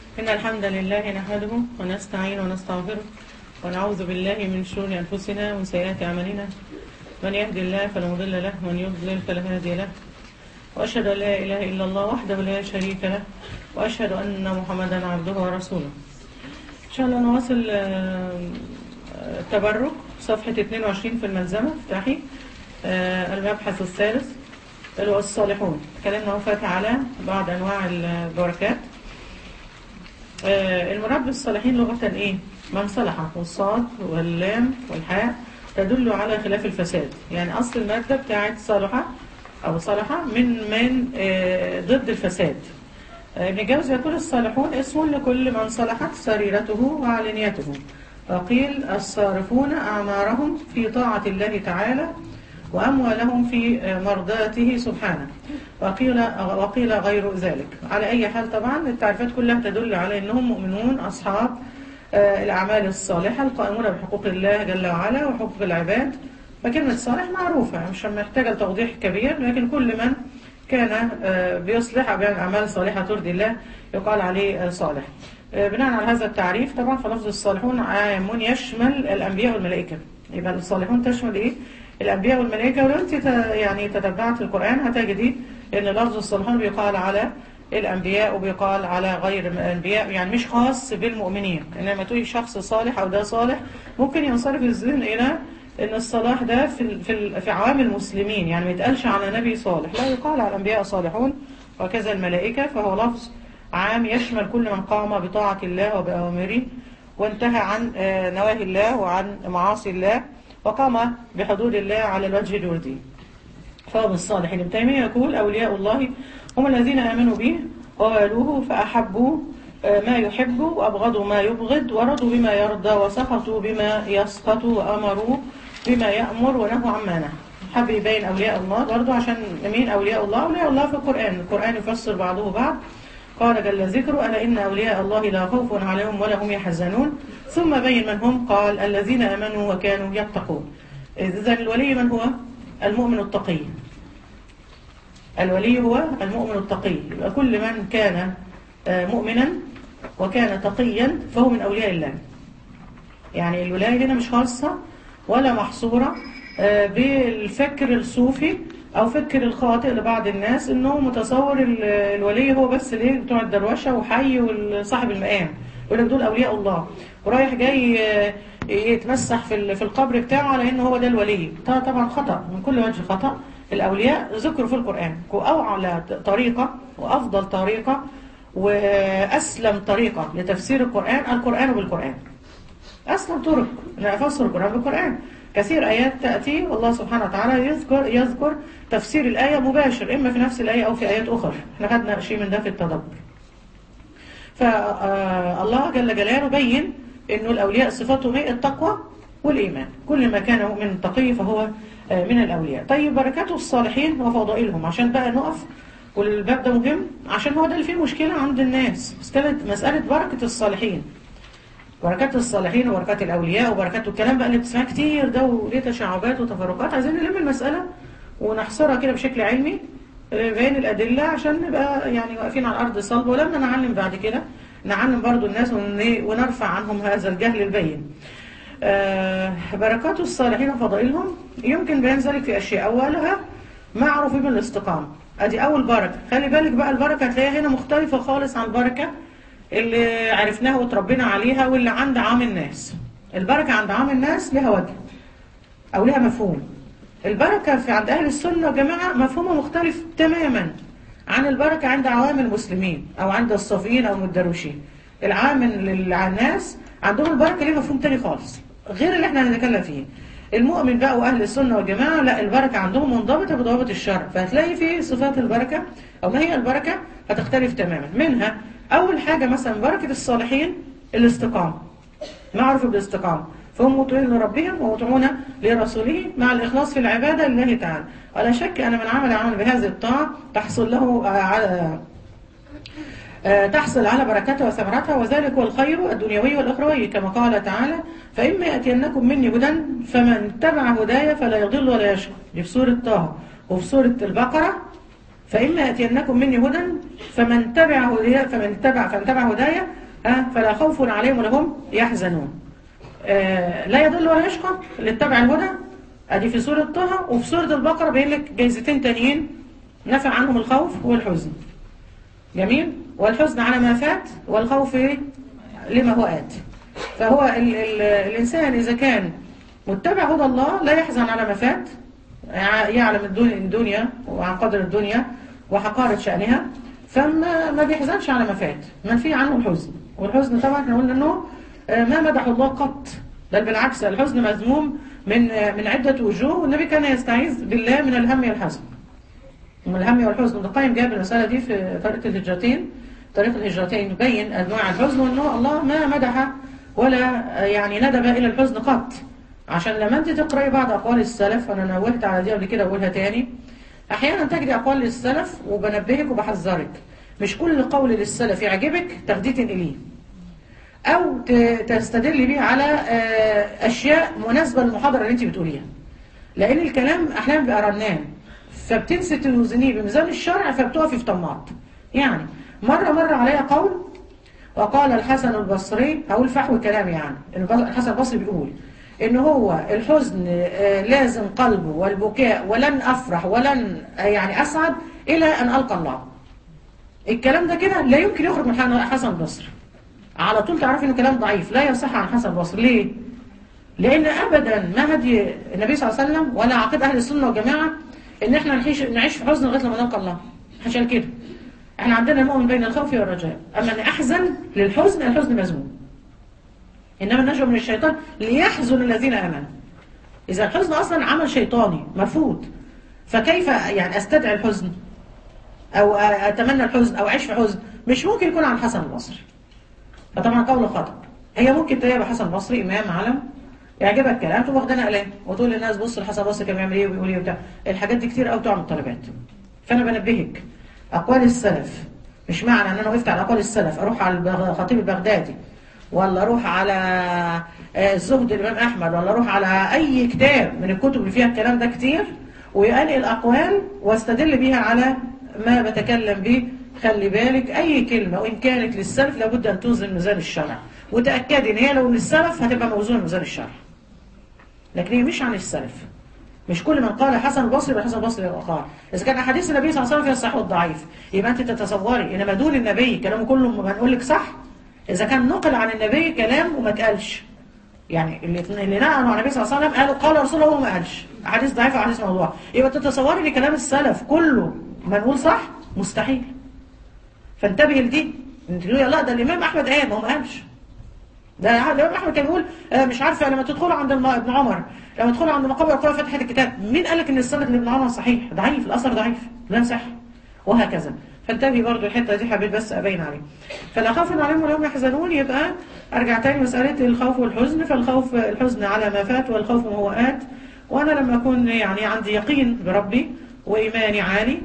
إن الحمد لله نحمده ونستعين ونستغفره ونعوذ بالله من شرور أنفسنا ومن سيئات أعمالنا من يهد الله فلا مضل له ومن يضلل فلا هادي له وأشهد أن لا إله إلا الله وحده لا شريك له وأشهد أن محمدا عبده ورسوله إن شاء الله نواصل آه، التبرك صفحة 22 في الملزمة افتحي آه، المبحث الثالث اللي هو الصالحون تكلمنا هو فاتح على بعض أنواع البركات آه، المراد بالصالحين لغة إيه؟ من صلح والصاد واللام والحاء تدل على خلاف الفساد يعني أصل المادة بتاعت صالحة أو صالحة من من آه، ضد الفساد آه، ابن جوزي يقول الصالحون اسم لكل من صلحت سريرته وعلنيته وقيل الصارفون أعمارهم في طاعة الله تعالى وأموالهم في آه، مرضاته سبحانه وقيل, وقيل غير ذلك على أي حال طبعا التعريفات كلها تدل على أنهم مؤمنون أصحاب آه، الأعمال الصالحة القائمون بحقوق الله جل وعلا وحقوق العباد فكلمة صالح معروفة مش محتاجة لتوضيح كبير لكن كل من كان آه، بيصلح أو بيعمل أعمال صالحة ترضي الله يقال عليه آه، صالح آه، بناء على هذا التعريف طبعا فلفظ الصالحون عام يشمل الأنبياء والملائكة يبقى الصالحون تشمل إيه؟ الأنبياء والملائكة ولو أنت ت- يعني تتبعت القرآن هتجدي أن لفظ الصالحون بيقال على الأنبياء وبيقال على غير الأنبياء يعني مش خاص بالمؤمنين إنما تقولي شخص صالح أو ده صالح ممكن ينصرف الذهن إلى ان الصلاح ده في ال- في ال- في عوام المسلمين يعني ما يتقالش على نبي صالح لا يقال على الانبياء صالحون وكذا الملائكه فهو لفظ عام يشمل كل من قام بطاعه الله وباوامره وانتهى عن آه، نواهي الله وعن معاصي الله وقام بحدود الله على الوجه الوردي فهو من الصالحين ابن تيميه يقول اولياء الله هم الذين امنوا به ووالوه فاحبوا آه، ما يحب وأبغضوا ما يبغض ورضوا بما يرضى وسخطوا بما يسخط وأمروا بما يأمر ونهوا عما نهى حب يبين أولياء الله برضو عشان مين أولياء الله أولياء الله في القرآن القرآن يفسر بعضه بعض قال جل ذكره ألا إن أولياء الله لا خوف عليهم ولا هم يحزنون ثم بين من هم قال الذين آمنوا وكانوا يتقون إذا الولي من هو المؤمن التقي الولي هو المؤمن التقي يبقى كل من كان آه، مؤمنا وكان تقيا فهو من أولياء الله يعني الولاية هنا مش خاصة ولا محصورة آه، بالفكر الصوفي أو فكر الخاطئ لبعض الناس إنه متصور ال- الولي هو بس الايه بتوع الدروشة وحي وصاحب المقام يقول لك دول أولياء الله ورايح جاي آه، يتمسح في ال- في القبر بتاعه على إنه هو ده الولي ده طبعا خطأ من كل وجه خطأ الأولياء ذكروا في القرآن وأعلى طريقة وأفضل طريقة وأسلم طريقة لتفسير القرآن القرآن بالقرآن أسلم طرق لأفسر القرآن بالقرآن كثير آيات تأتي والله سبحانه وتعالى يذكر يذكر تفسير الآية مباشر إما في نفس الآية أو في آيات أخرى احنا خدنا شيء من ده في التدبر فالله جل جلاله بين انه الاولياء صفاتهم ايه التقوى والايمان كل ما كان مؤمن تقي فهو آه، من الاولياء طيب بركاته الصالحين وفضائلهم عشان بقى نقف والباب ده مهم عشان هو ده اللي فيه مشكله عند الناس مساله مساله بركه الصالحين بركات الصالحين وبركات الاولياء وبركات الكلام بقى اللي بتسمعه كتير ده وليه تشعبات وتفرقات عايزين نلم المساله ونحصرها كده بشكل علمي آه، بين الادله عشان نبقى يعني واقفين على الارض صلبه ولما نعلم بعد كده نعلم برضو الناس ون- ونرفع عنهم هذا الجهل البين آه، بركات الصالحين وفضائلهم يمكن بيان ذلك في اشياء اولها معروف بالاستقامه ادي اول بركه خلي بالك بقى البركه هتلاقيها هنا مختلفه خالص عن البركه اللي عرفناها وتربينا عليها واللي عند عام الناس البركه عند عام الناس لها وجه او لها مفهوم البركه في عند اهل السنه والجماعه مفهومه مختلف تماما عن البركه عند عوام المسلمين او عند الصافيين او المدروشين العام للناس عندهم البركه ليه مفهوم تاني خالص غير اللي احنا هنتكلم فيه المؤمن بقى واهل السنه والجماعه لا البركه عندهم منضبطه بضوابط الشرع فهتلاقي في صفات البركه او ما هي البركه هتختلف تماما منها اول حاجه مثلا بركه الصالحين الاستقامه معروف بالاستقامه فهم مطيعون لربهم ومطيعون لرسوله مع الإخلاص في العبادة لله تعالى ولا شك أن من عمل عمل بهذه الطاعة تحصل له آه، على آه، تحصل على بركتها وثمرتها وذلك هو الخير الدنيوي والأخروي كما قال تعالى فإما يأتينكم مني هدى فمن اتبع هدايا فلا يضل ولا يشقى دي في سورة طه وفي سورة البقرة فإما يأتينكم مني هدى فمن تبع هدايا فمن تبع فمن تبع هدايا ها فلا خوف عليهم ولا هم يحزنون آه لا يضل ولا يشقى اللي اتبع الهدى ادي في سوره طه وفي سوره البقره باين لك جايزتين تانيين نفع عنهم الخوف والحزن جميل والحزن على ما فات والخوف لما هو آت فهو ال ال الإنسان إذا كان متبع هدى الله لا يحزن على ما فات يع- يعلم الدنيا, الدنيا وعن قدر الدنيا وحقارة شأنها فما ما بيحزنش على ما فات منفي عنه الحزن والحزن طبعا احنا قلنا انه آه، ما مدح الله قط بل بالعكس الحزن مذموم من آه، من عدة وجوه والنبي كان يستعيذ بالله من الهم والحزن من الهم والحزن ابن القيم جاب المسألة دي في طريقة الهجرتين طريق الهجرتين يبين أنواع الحزن وأنه الله ما مدح ولا يعني ندب إلى الحزن قط عشان لما أنت تقرأي بعض أقوال السلف وأنا نوهت على دي قبل كده أقولها تاني أحيانا تجري أقوال للسلف وبنبهك وبحذرك مش كل قول للسلف يعجبك تاخديه تنقليه أو ت- تستدل بيه على آه، أشياء مناسبة للمحاضرة اللي أنت بتقوليها لأن الكلام أحيانا بيبقى رنان فبتنسي توزنيه بميزان الشرع فبتقفي في طماط يعني مرة مرة عليا قول وقال الحسن البصري هقول فحوى كلام يعني الب- الحسن البصري بيقول ان هو الحزن آه، لازم قلبه والبكاء ولن افرح ولن آه، يعني اسعد الى ان القى الله الكلام ده كده لا يمكن يخرج من حن- حسن البصري على طول تعرفي انه كلام ضعيف لا يصح عن حسن البصري ليه لان ابدا ما هدي النبي صلى الله عليه وسلم ولا عقيده اهل السنه والجماعه ان احنا نعيش نعيش في حزن لغايه لما نلقى الله عشان كده احنا عندنا المؤمن بين الخوف والرجاء اما ان احزن للحزن الحزن مذموم انما النجوى من الشيطان ليحزن الذين امنوا اذا الحزن اصلا عمل شيطاني مرفوض فكيف يعني استدعي الحزن او اتمنى الحزن او اعيش في حزن مش ممكن يكون عن حسن البصري فطبعا قول خطأ هي ممكن تلاقي حسن البصري امام عالم يعجبك الكلام تقوم واخدانا قلم وتقول للناس بص الحسن البصري كان بيعمل ايه وبيقول ايه وبتاع الحاجات دي كتير قوي تعمل طلبات فانا بنبهك اقوال السلف مش معنى ان انا وقفت على اقوال السلف اروح على البغ- الخطيب البغدادي ولا اروح على آه، الزهد الامام احمد ولا اروح على اي كتاب من الكتب اللي فيها الكلام ده كتير وينقل اقوال واستدل بيها على ما بتكلم به خلي بالك اي كلمه وان كانت للسلف لابد ان توزن ميزان الشرع وتاكدي ان هي لو للسلف هتبقى موزونه ميزان الشرع لكن هي مش عن السلف مش كل من قال حسن البصري يبقى حسن البصري يبقى قال اذا كان احاديث النبي صلى الله عليه وسلم فيها الصحيح والضعيف يبقى انت تتصوري انما دون النبي كلامه كله بنقول لك صح اذا كان نقل عن النبي كلام وما اتقالش يعني اللي اللي نقلوا عن النبي صلى الله عليه وسلم قالوا قال رسول الله وما قالش احاديث ضعيفه واحاديث موضوعه يبقى تتصوري ان كلام السلف كله منقول صح مستحيل فانتبهي لدي انت تقولي لا ده الامام احمد قال ما هو ما قالش ده الامام احمد كان بيقول آه، مش عارفه لما تدخلوا عند الم- ابن عمر لما تدخلوا عند مقابر القوى فتحه الكتاب مين قال لك ان السند لابن عمر صحيح ضعيف الاثر ضعيف لا يصح وهكذا فانتبهي برضو الحته دي حبيت بس ابين عليه فلا خوف عليهم ولا هم يحزنون يبقى ارجع تاني مساله الخوف والحزن فالخوف الحزن على ما فات والخوف ما هو ات وانا لما اكون يعني عندي يقين بربي وايماني عالي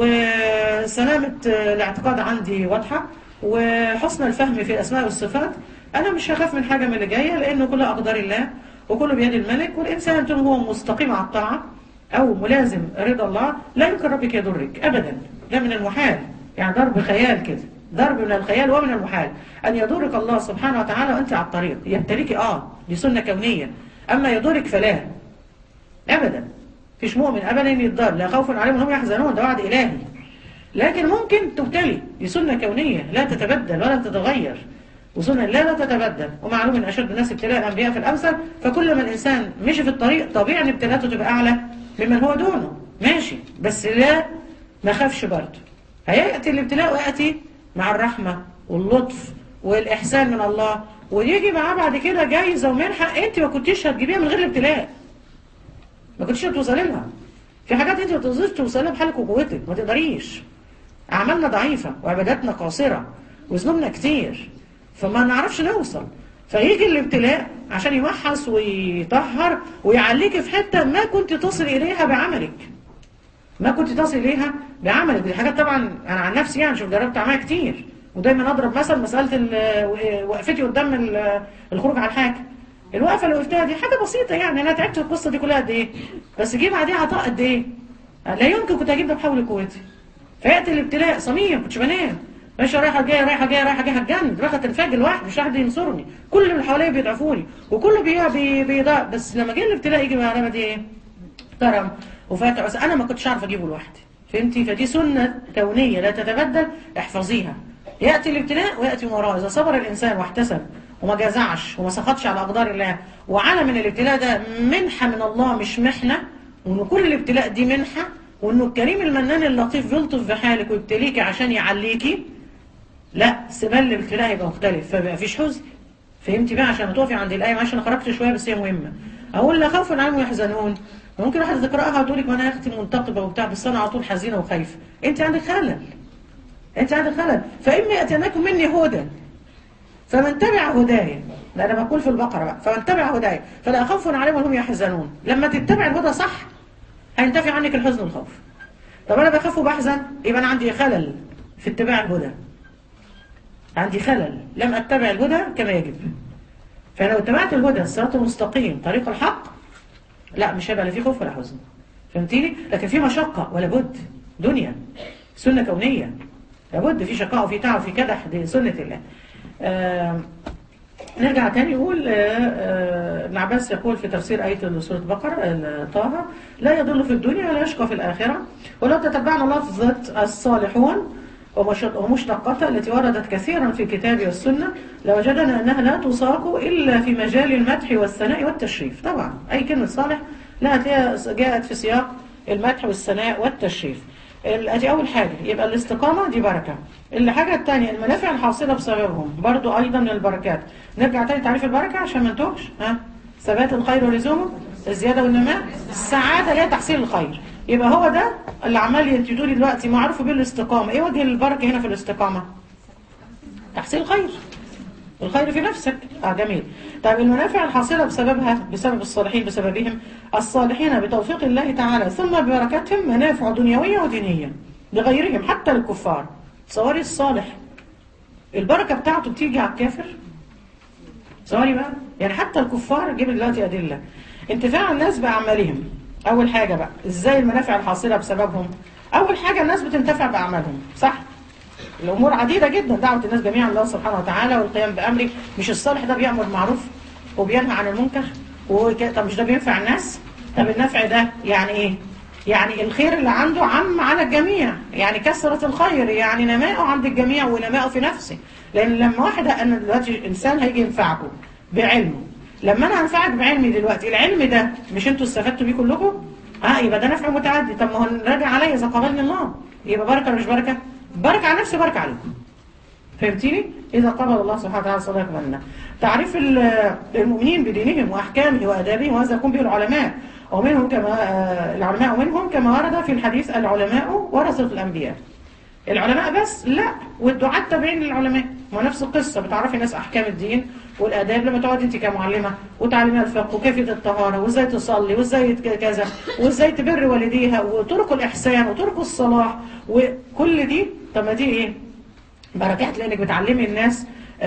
وسلامه الاعتقاد عندي واضحه وحسن الفهم في الاسماء والصفات انا مش هخاف من حاجه من اللي جايه لانه كلها اقدار الله وكله بيد الملك والانسان طول ما هو مستقيم على الطاعه او ملازم رضا الله لا يمكن ربك يضرك ابدا ده من المحال يعني ضرب خيال كده ضرب من الخيال ومن المحال ان يضرك الله سبحانه وتعالى وانت على الطريق يبتليك اه دي سنه كونيه اما يضرك فلا ابدا فيش مؤمن ابدا يتضر لا خوف عليهم وهم يحزنون ده وعد الهي لكن ممكن تبتلي دي سنه كونيه لا تتبدل ولا تتغير وسنة لا لا تتبدل ومعلوم ان اشد الناس ابتلاء الانبياء في الامثل فكل ما الانسان مشي في الطريق طبيعي ان ابتلاءاته تبقى اعلى ممن هو دونه ماشي بس لا ما خافش برضه هياتي الابتلاء وياتي مع الرحمه واللطف والاحسان من الله ويجي معاه بعد كده جايزه ومنحه انت ما كنتيش هتجيبيها من غير الابتلاء ما كنتيش هتوصلي لها في حاجات انت ما تقدريش توصلي لها بحالك وقوتك ما تقدريش اعمالنا ضعيفه وعباداتنا قاصره وذنوبنا كتير فما نعرفش نوصل فيجي الابتلاء عشان يمحص ويطهر ويعليك في حته ما كنت تصل اليها بعملك ما كنت تصل اليها بعملك دي حاجات طبعا انا عن نفسي يعني شوف جربت اعملها كتير ودايما اضرب مثل مساله ال- وقفتي قدام ال- الخروج على الحاكم الوقفه اللي قلتها دي حاجه بسيطه يعني انا تعبت في القصه دي كلها قد ايه بس جه بعديها عطاء قد ايه لا يمكن كنت اجيب ده بحول قوتي فياتي الابتلاء صميم كنتش بنام ماشي رايحه جايه رايحه جايه رايحه جايه هتجنن رايحه تنفجر لوحدي مش حد ينصرني كل اللي حواليا بيضعفوني وكله بي بي بيضع بس لما جه الابتلاء يجي معانا دي ايه كرم وفتح بس انا ما كنتش عارف اجيبه لوحدي فهمتي فدي سنه كونيه لا تتبدل احفظيها ياتي الابتلاء وياتي من وراه اذا صبر الانسان واحتسب وما جزعش وما سخطش على اقدار الله وعلم من الابتلاء ده منحه من الله مش محنه وان كل الابتلاء دي منحه وانه الكريم المنان اللطيف بيلطف بحالك ويبتليكي عشان يعليكي لا سبال الابتلاء هيبقى مختلف فبقى فيش حزن فهمتي بقى عشان تقفي عند الايه عشان انا خرجت شويه بس هي مهمه اقول لا خوف عنهم يحزنون ممكن واحد تقراها وتقول لك ما انا يا اختي منتقبه وبتاع بس انا على طول حزينه وخايفه انت عندك خلل انت عندك خلل فاما ياتيناكم مني هدى فمن تبع هدايا ده انا بقول في البقره بقى فمن تبع هدايا فلا خوف عليهم وهم يحزنون لما تتبع الهدى صح هينتفي عنك الحزن والخوف طب انا بخاف وبحزن يبقى انا عندي خلل في اتباع الهدى عندي خلل لم اتبع الهدى كما يجب فلو اتبعت الهدى الصراط المستقيم طريق الحق لا مش هيبقى لا في خوف ولا حزن فهمتيني لكن في مشقه ولا بد دنيا سنه كونيه لابد في شقاء وفي تعب وفي كدح دي سنه الله آه نرجع تاني يقول ابن عباس يقول في تفسير آية سورة بقرة طه لا يضل في الدنيا ولا يشقى في الآخرة ولو تتبعنا لفظة الصالحون ومشتقاتها التي وردت كثيرا في الكتاب والسنة لوجدنا أنها لا تساق إلا في مجال المدح والثناء والتشريف طبعا أي كلمة صالح لا هتلاقيها جاءت في سياق المدح والثناء والتشريف ادي اول حاجة يبقى الاستقامة دي بركة الحاجة الثانية المنافع الحاصلة بسببهم برضو ايضا من البركات نرجع تاني تعريف البركة عشان ما نتوهش ها ثبات الخير ولزومه الزيادة والنماء السعادة اللي هي تحصيل الخير يبقى هو ده اللي عمال ينتجوا لي دلوقتي معروف بالاستقامة ايه وجه البركة هنا في الاستقامة تحصيل الخير الخير في نفسك اه جميل طيب المنافع الحاصلة بسببها بسبب الصالحين بسببهم الصالحين بتوفيق الله تعالى ثم ببركاتهم منافع دنيوية ودينية لغيرهم حتى للكفار تصوري الصالح البركة بتاعته بتيجي على الكافر تصوري بقى يعني حتى الكفار جيب دلوقتي أدلة انتفاع الناس بأعمالهم أول حاجة بقى إزاي المنافع الحاصلة بسببهم أول حاجة الناس بتنتفع بأعمالهم صح الأمور عديدة جدا دعوة الناس جميعا الله سبحانه وتعالى والقيام بأمره مش الصالح ده بيأمر معروف وبينهى عن المنكر وك... طب مش ده بينفع الناس طب النفع ده يعني ايه يعني الخير اللي عنده عم على الجميع يعني كثرة الخير يعني نماءه عند الجميع ونماءه في نفسه لأن لما واحد أنا دلوقتي إنسان هيجي ينفعكم بعلمه لما أنا هنفعك بعلمي دلوقتي العلم ده مش أنتوا استفدتوا بيه كلكم؟ اه يبقى ده نفع متعدي طب ما هو راجع عليا إذا قبلني الله يبقى بركة ولا مش بركة؟ بركة على نفسي بركة عليكم فهمتيني؟ إذا قبل الله سبحانه وتعالى صلاة منا تعريف المؤمنين بدينهم وأحكامه وأدابه وهذا يكون به العلماء ومنهم كما العلماء منهم كما ورد في الحديث العلماء ورثة الأنبياء العلماء بس لا والدعاة تابعين للعلماء ما نفس القصة بتعرفي ناس أحكام الدين والآداب لما تقعدي أنت كمعلمة وتعلميها الفقه وكيفية الطهارة وإزاي تصلي وإزاي كذا وإزاي تبر والديها وطرق الإحسان وطرق الصلاح وكل دي طب ما دي إيه؟ بركات لأنك بتعلمي الناس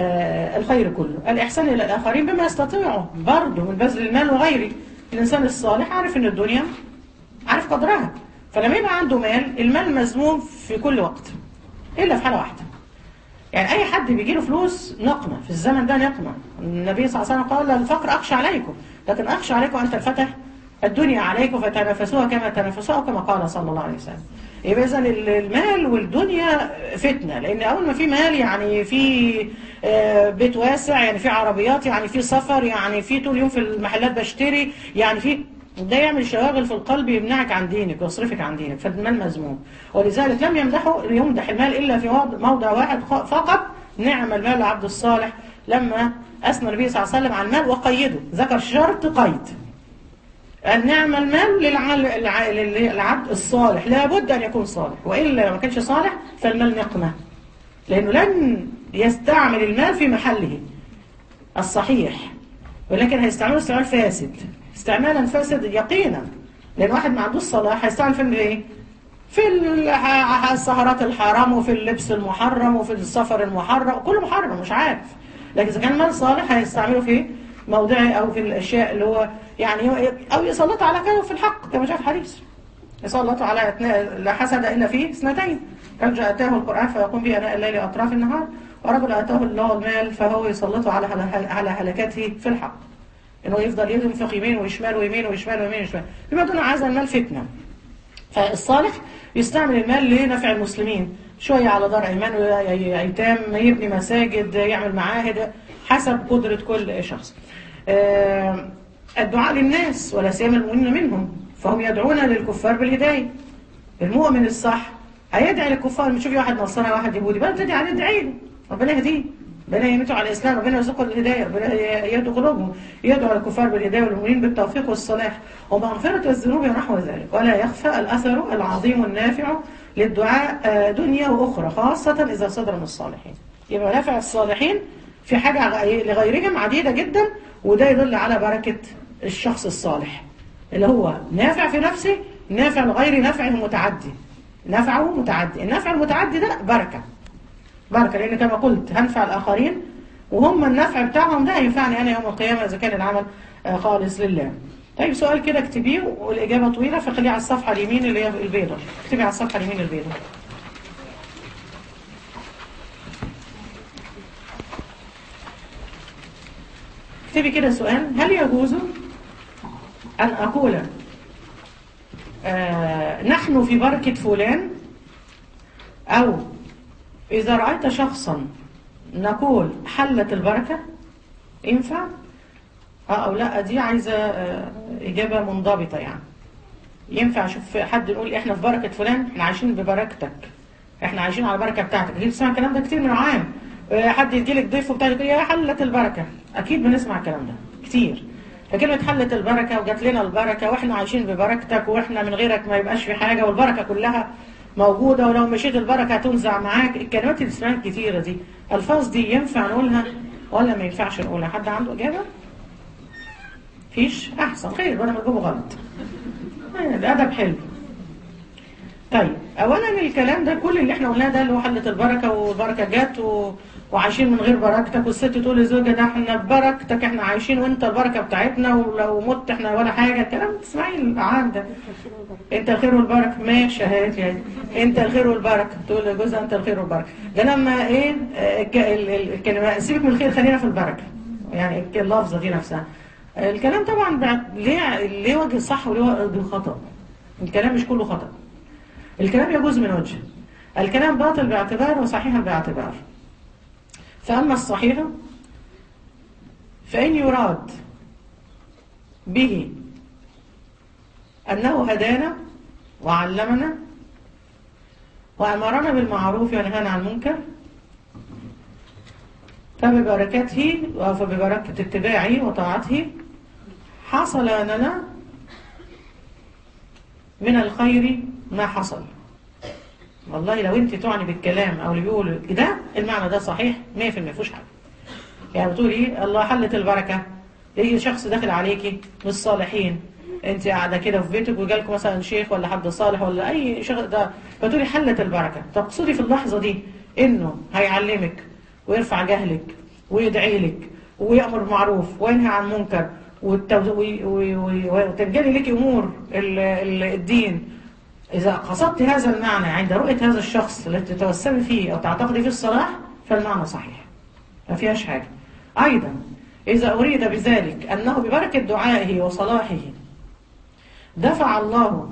آه الخير كله الإحسان إلى الآخرين بما يستطيعوا برضه من بذل المال وغيره الإنسان الصالح عارف إن الدنيا عارف قدرها فلما يبقى عنده مال المال مذموم في كل وقت إلا في حالة واحدة يعني أي حد بيجي له فلوس نقمة في الزمن ده نقمة النبي صلى الله عليه وسلم قال الفقر أخشى عليكم لكن أخشى عليكم أن تنفتح الدنيا عليكم فتنافسوها كما تنافسوها كما قال صلى الله عليه وسلم يبقى إذا المال والدنيا فتنة لأن أول ما في مال يعني في بيت واسع يعني في عربيات يعني في سفر يعني في طول اليوم في المحلات بشتري يعني في ده يعمل شواغل في القلب يمنعك عن دينك ويصرفك عن دينك فالمال مذموم ولذلك لم يمدحه يمدح المال إلا في موضع واحد فقط نعم المال عبد الصالح لما أثنى النبي صلى الله عليه وسلم عن المال وقيده ذكر شرط قيد النعم المال للعبد الصالح لابد أن يكون صالح وإلا ما كانش صالح فالمال نقمة لأنه لن يستعمل المال في محله الصحيح ولكن هيستعمله استعمال فاسد استعمالا فاسد يقينا لأن واحد ما عندوش صلاح هيستعمل في ايه؟ في السهرات الحرام وفي اللبس المحرم وفي السفر المحرم كله محرم مش عارف لكن إذا كان مال صالح هيستعمله في موضعه أو في الأشياء اللي هو يعني أو يسلط على كلمه في الحق كما جاء في الحديث يسلط على لا حسد إلا فيه اثنتين رجل اتاه القران فيقوم به اناء الليل اطراف النهار ورجل اتاه الله المال فهو يسلطه على هل- على هلكته في الحق انه يفضل ينفق يمين وشمال ويمين وشمال ويمين وشمال بما دون هذا المال فتنه فالصالح يستعمل المال لنفع المسلمين شوية على دار أيمان وأيتام يبني مساجد يعمل معاهد حسب قدرة كل شخص آه، الدعاء للناس ولا سيما المؤمنين منهم فهم يدعون للكفار بالهداية المؤمن الصح هيدعي للكفار مش شوفي واحد نصارى واحد يهودي بقى تدعي عليه ادعي له ربنا يهديه ربنا يميته على الاسلام ربنا يرزقه الهدايه ربنا يهدي قلوبهم يدعو الكفار بالهدايه والمؤمنين بالتوفيق والصلاح ومغفره الذنوب ونحو ذلك ولا يخفى الاثر العظيم النافع للدعاء آه، دنيا واخرى خاصه اذا صدر من الصالحين يبقى نافع الصالحين في حاجه غ- لغيرهم عديده جدا وده يدل على بركه الشخص الصالح اللي هو نافع في نفسه نافع لغير نفعه متعدي نفعه متعدي النفع المتعدي ده بركه بركة لأن كما قلت هنفع الآخرين وهم النفع بتاعهم ده هينفعني أنا يوم القيامة إذا كان العمل آه، خالص لله طيب سؤال كده اكتبيه والإجابة طويلة فخليه على الصفحة اليمين اللي هي البيضة اكتبي على الصفحة اليمين البيضة اكتبي كده سؤال هل يجوز أن أقول آه نحن في بركة فلان أو إذا رأيت شخصا نقول حلت البركة ينفع؟ اه أو لا دي عايزة آه، إجابة منضبطة يعني ينفع أشوف حد يقول إحنا في بركة فلان إحنا عايشين ببركتك إحنا عايشين على البركة بتاعتك أكيد بتسمع الكلام ده كتير من عام آه، حد يجيلك ضيف وبتاع يقول يا حلت البركة أكيد بنسمع الكلام ده كتير فكلمة حلت البركة وجات لنا البركة واحنا عايشين ببركتك واحنا من غيرك ما يبقاش في حاجة والبركة كلها موجودة ولو مشيت البركة هتنزع معاك الكلمات اللي بتسمعها الكتيرة دي الفاظ دي ينفع نقولها ولا ما ينفعش نقولها حد عنده إجابة؟ فيش أحسن خير وأنا مجاوبه غلط يعني الأدب حلو طيب اولا الكلام ده كل اللي احنا قلناه ده اللي هو حلة البركه والبركه جت و... وعايشين من غير بركتك والست تقول لزوجها ده احنا ببركتك احنا عايشين وانت البركه بتاعتنا ولو مت احنا ولا حاجه الكلام تسمعي العام ده انت الخير والبركه ماشي هات يعني انت الخير والبركه تقول لجوزها انت الخير والبركه ده لما ايه آه، الك- ال- ال- الكلمه سيبك من الخير خلينا في البركه يعني اللفظه دي نفسها الكلام طبعا بع- ليه ليه وجه صح وليه وجه خطا الكلام مش كله خطأ الكلام يجوز من وجه الكلام باطل باعتبار وصحيح باعتبار فأما الصحيح فإن يراد به أنه هدانا وعلمنا وأمرنا بالمعروف ونهانا عن المنكر فببركته وفببركة اتباعه وطاعته حصل لنا من الخير ما حصل والله لو انت تعني بالكلام او اللي بيقول ده المعنى ده صحيح 100% مفيش حاجه يعني بتقولي الله حلت البركه يجي شخص داخل عليكي من الصالحين انت قاعده كده في بيتك وجالكم مثلا شيخ ولا حد صالح ولا اي شخص ده فتقولي حلت البركه تقصدي في اللحظه دي انه هيعلمك ويرفع جهلك ويدعي لك ويأمر بالمعروف وينهى عن منكر والتوز- وي- وي- وي- وتنجلي لك امور ال- ال- الدين إذا قصدت هذا المعنى عند رؤية هذا الشخص التي تتوسمي فيه أو تعتقدي فيه الصلاح فالمعنى صحيح ما فيهاش حاجة أيضا إذا أريد بذلك أنه ببركة دعائه وصلاحه دفع الله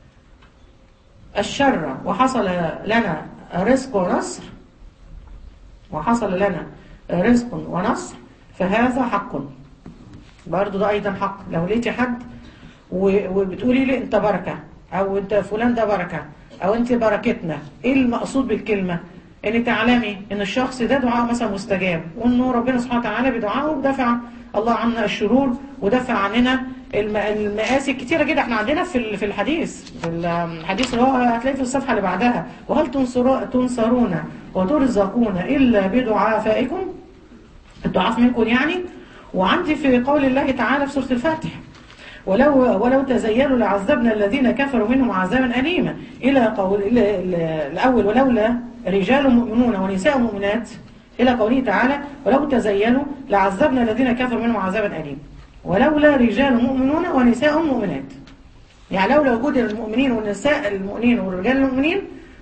الشر وحصل لنا رزق ونصر وحصل لنا رزق ونصر فهذا حق برضو ده أيضا حق لو لقيتي حد و- وبتقولي لي أنت بركة أو أنت فلان ده بركة أو أنت بركتنا إيه المقصود بالكلمة؟ إن تعلمي إن الشخص ده دعاء مثلا مستجاب وإنه ربنا سبحانه وتعالى بدعائه دفع الله عنا الشرور ودفع عننا الم- المآسي الكتيرة جدا احنا عندنا في ال- في الحديث في الحديث اللي هو هتلاقيه في الصفحة اللي بعدها وهل تنصرو- تنصرون وترزقون إلا بدعافائكم الضعاف منكم يعني وعندي في قول الله تعالى في سورة الفاتح ولو ولو تزينوا لعذبنا الذين كفروا منهم عذابا أليما إلى قول إلى إلى الأول ولولا رجال مؤمنون ونساء مؤمنات إلى قوله تعالى ولو تزينوا لعذبنا الذين كفروا منهم عذابا أليما ولولا رجال مؤمنون ونساء مؤمنات يعني لولا وجود المؤمنين والنساء المؤمنين والرجال المؤمنين ها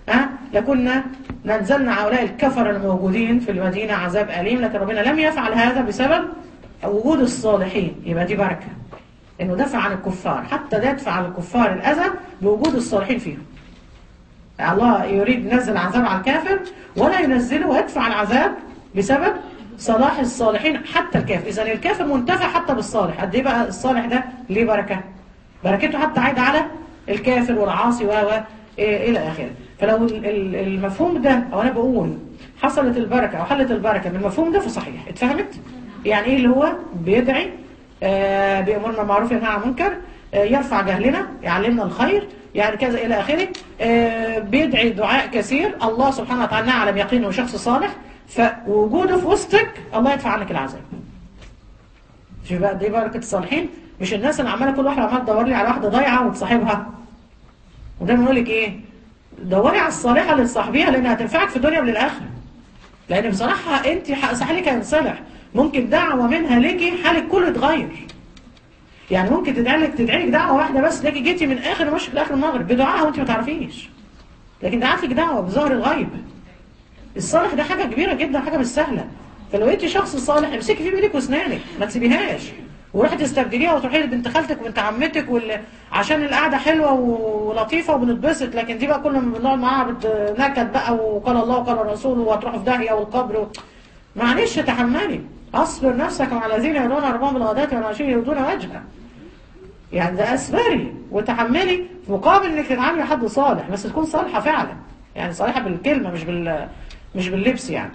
لكنا نزلنا هؤلاء الكفر الموجودين في المدينة عذاب أليم لكن ربنا لم يفعل هذا بسبب وجود الصالحين يبقى دي بركة انه دفع عن الكفار حتى ده يدفع عن الكفار الأذى بوجود الصالحين فيهم الله يريد ينزل عذاب على الكافر ولا ينزله ويدفع العذاب بسبب صلاح الصالحين حتى الكافر إذا الكافر منتفع حتى بالصالح قد ايه بقى الصالح ده ليه بركة بركته حتى عايدة على الكافر والعاصي و إيه إلى آخره فلو المفهوم ده أو أنا بقول حصلت البركة أو حلت البركة من المفهوم ده فصحيح اتفهمت؟ يعني إيه اللي هو بيدعي آه بيأمرنا بالمعروف وينهى عن المنكر آه يرفع جهلنا يعلمنا الخير يعني كذا إلى آخره آه بيدعي دعاء كثير الله سبحانه وتعالى نعلم يقينه شخص صالح فوجوده في وسطك الله يدفع عنك العذاب شوف بقى دي بركة الصالحين مش الناس اللي عماله كل واحده عماله تدور لي على واحده ضايعه وتصاحبها وده بنقول لك ايه دوري على الصالحه اللي تصاحبيها لانها هتنفعك في الدنيا وللاخره لان بصراحه انت صحيح هينصلح ممكن دعوه منها ليكي حالك كله يتغير يعني ممكن تدعي لك تدعي لك دعوه واحده بس لكن جيتي من اخر المشرق لاخر المغرب بدعائها وانت ما تعرفيش لكن دعت لك دعوه بظهر الغيب الصالح ده حاجه كبيره جدا حاجه مش سهله فلو انت شخص صالح امسكي فيه بايدك واسنانك ما تسيبيهاش وروحي تستبدليها وتروحي لبنت خالتك وبنت عمتك وال... عشان القعده حلوه ولطيفه وبنتبسط لكن دي بقى كل ما بنقعد معاها بنكد بقى وقال الله وقال الرسول وهتروحوا في داهيه والقبر و... معلش تحملي اصبر نفسك مع الذين يدعون ربهم بالغداة والعشي يريدون وجهه يعني ده اصبري وتحملي في مقابل انك تتعاملي حد صالح بس تكون صالحه فعلا يعني صالحه بالكلمه مش بال مش باللبس يعني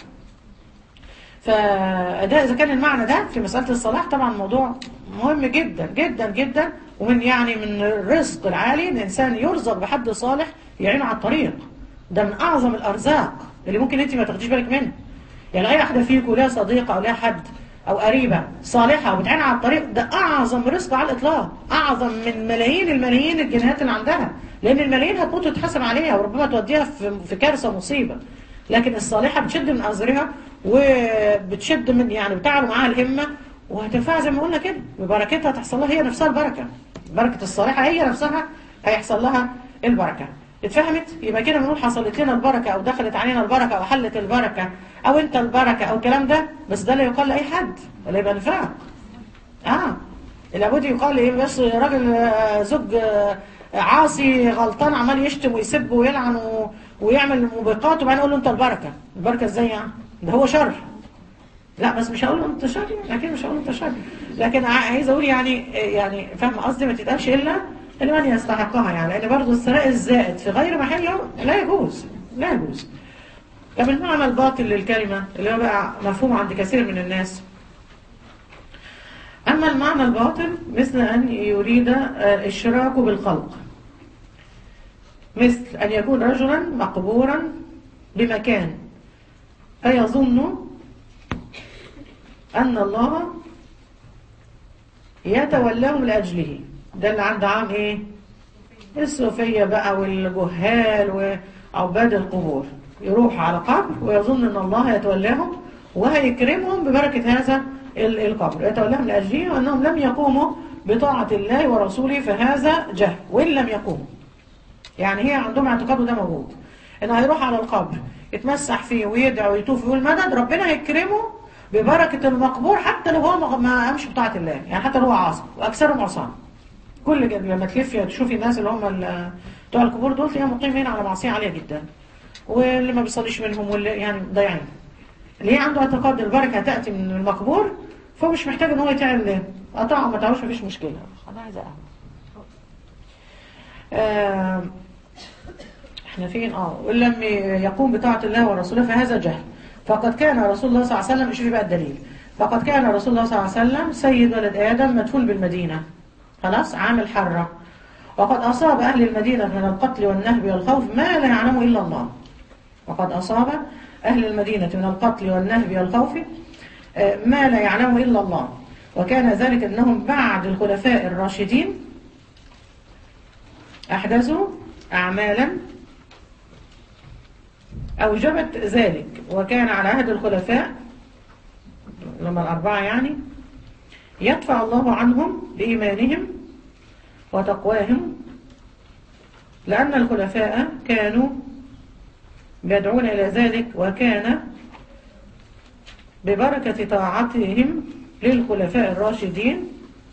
فده إذا كان المعنى ده في مسألة الصلاح طبعا موضوع مهم جدا جدا جدا ومن يعني من الرزق العالي ان الانسان يرزق بحد صالح يعينه على الطريق ده من اعظم الارزاق اللي ممكن انت ما تاخديش بالك منه يعني اي واحده فيكم لها صديقه او لها حد او قريبه صالحه وبتعين على الطريق ده اعظم رزق على الاطلاق اعظم من ملايين الملايين الجنيهات اللي عندها لان الملايين هتموت وتتحاسب عليها وربما توديها في في كارثه ومصيبه لكن الصالحه بتشد من ازرها وبتشد من يعني بتعلو معاها الهمه وهتنفعها زي ما قلنا كده ببركتها تحصل لها هي نفسها البركه بركه الصالحه هي نفسها هيحصل لها البركه اتفهمت يبقى كده بنقول حصلت لنا البركه او دخلت علينا البركه او حلت البركه او انت البركه او الكلام ده بس ده لا يقال لاي حد ولا يبقى نفعه اه لابد يقال ايه بس راجل زوج عاصي غلطان عمال يشتم ويسب ويلعن و... ويعمل موبقات وبعدين اقول له انت البركه البركه ازاي يعني ده هو شر لا بس مش هقول له انت شر اكيد مش هقول له انت شر لكن عايز اقول يعني يعني فاهم قصدي ما تتقالش الا لمن يستحقها يعني لان برضه الثراء الزائد في غير محله لا يجوز لا يجوز طب المعنى الباطل للكلمه اللي هو بقى مفهوم عند كثير من الناس اما المعنى الباطل مثل ان يريد الاشراك بالخلق مثل أن يكون رجلا مقبورا بمكان فيظن أن الله يتولاهم لأجله ده اللي عند عام إيه الصوفية بقى والجهال وعباد القبور يروح على قبر ويظن أن الله يتولاهم وهيكرمهم ببركة هذا القبر يتولاهم لأجله وأنهم لم يقوموا بطاعة الله ورسوله فهذا جهل وإن لم يقوموا يعني هي عندهم اعتقاد وده موجود انه هيروح على القبر يتمسح فيه ويدعي ويطوف ويقول مدد ربنا هيكرمه ببركة المقبور حتى لو هو ما قامش بطاعة الله يعني حتى لو هو عاصي واكثرهم عصام كل لما تلفي تشوفي الناس اللي هم بتوع القبور دول تلاقيهم مقيمين على معصية عالية جدا واللي ما بيصليش منهم واللي يعني ضايعين اللي هي عنده اعتقاد البركة تأتي من المقبور فهو مش محتاج ان هو يتعب قطعه ما تعوش مفيش مشكلة انا عايزة قهوة آه احنا فين اه ولم يقوم بطاعة الله ورسوله فهذا جهل فقد كان رسول الله صلى الله عليه وسلم شوفي بقى الدليل فقد كان رسول الله صلى الله عليه وسلم سيد ولد آدم مدفون بالمدينة خلاص عامل حرة وقد أصاب أهل المدينة من القتل والنهب والخوف ما لا يعلمه إلا الله وقد أصاب أهل المدينة من القتل والنهب والخوف ما لا يعلمه إلا الله وكان ذلك أنهم بعد الخلفاء الراشدين أحدثوا أعمالا أوجبت ذلك وكان على عهد الخلفاء لما الأربعة يعني يدفع الله عنهم بإيمانهم وتقواهم لأن الخلفاء كانوا بيدعون إلى ذلك وكان ببركة طاعتهم للخلفاء الراشدين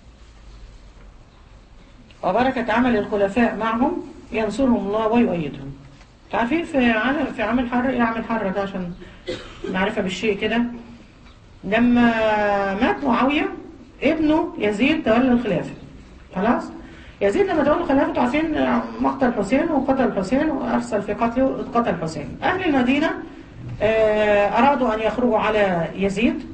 وبركة عمل الخلفاء معهم ينصرهم الله ويؤيدهم تعرفين في عمل في عمل حر ايه عمل حر ده عشان معرفة بالشيء كده لما مات معاوية ابنه يزيد تولى الخلافة خلاص يزيد لما تولى الخلافة عارفين مقتل الحسين وقتل الحسين وأرسل في قتله قتل الحسين أهل المدينة آه، أرادوا أن يخرجوا على يزيد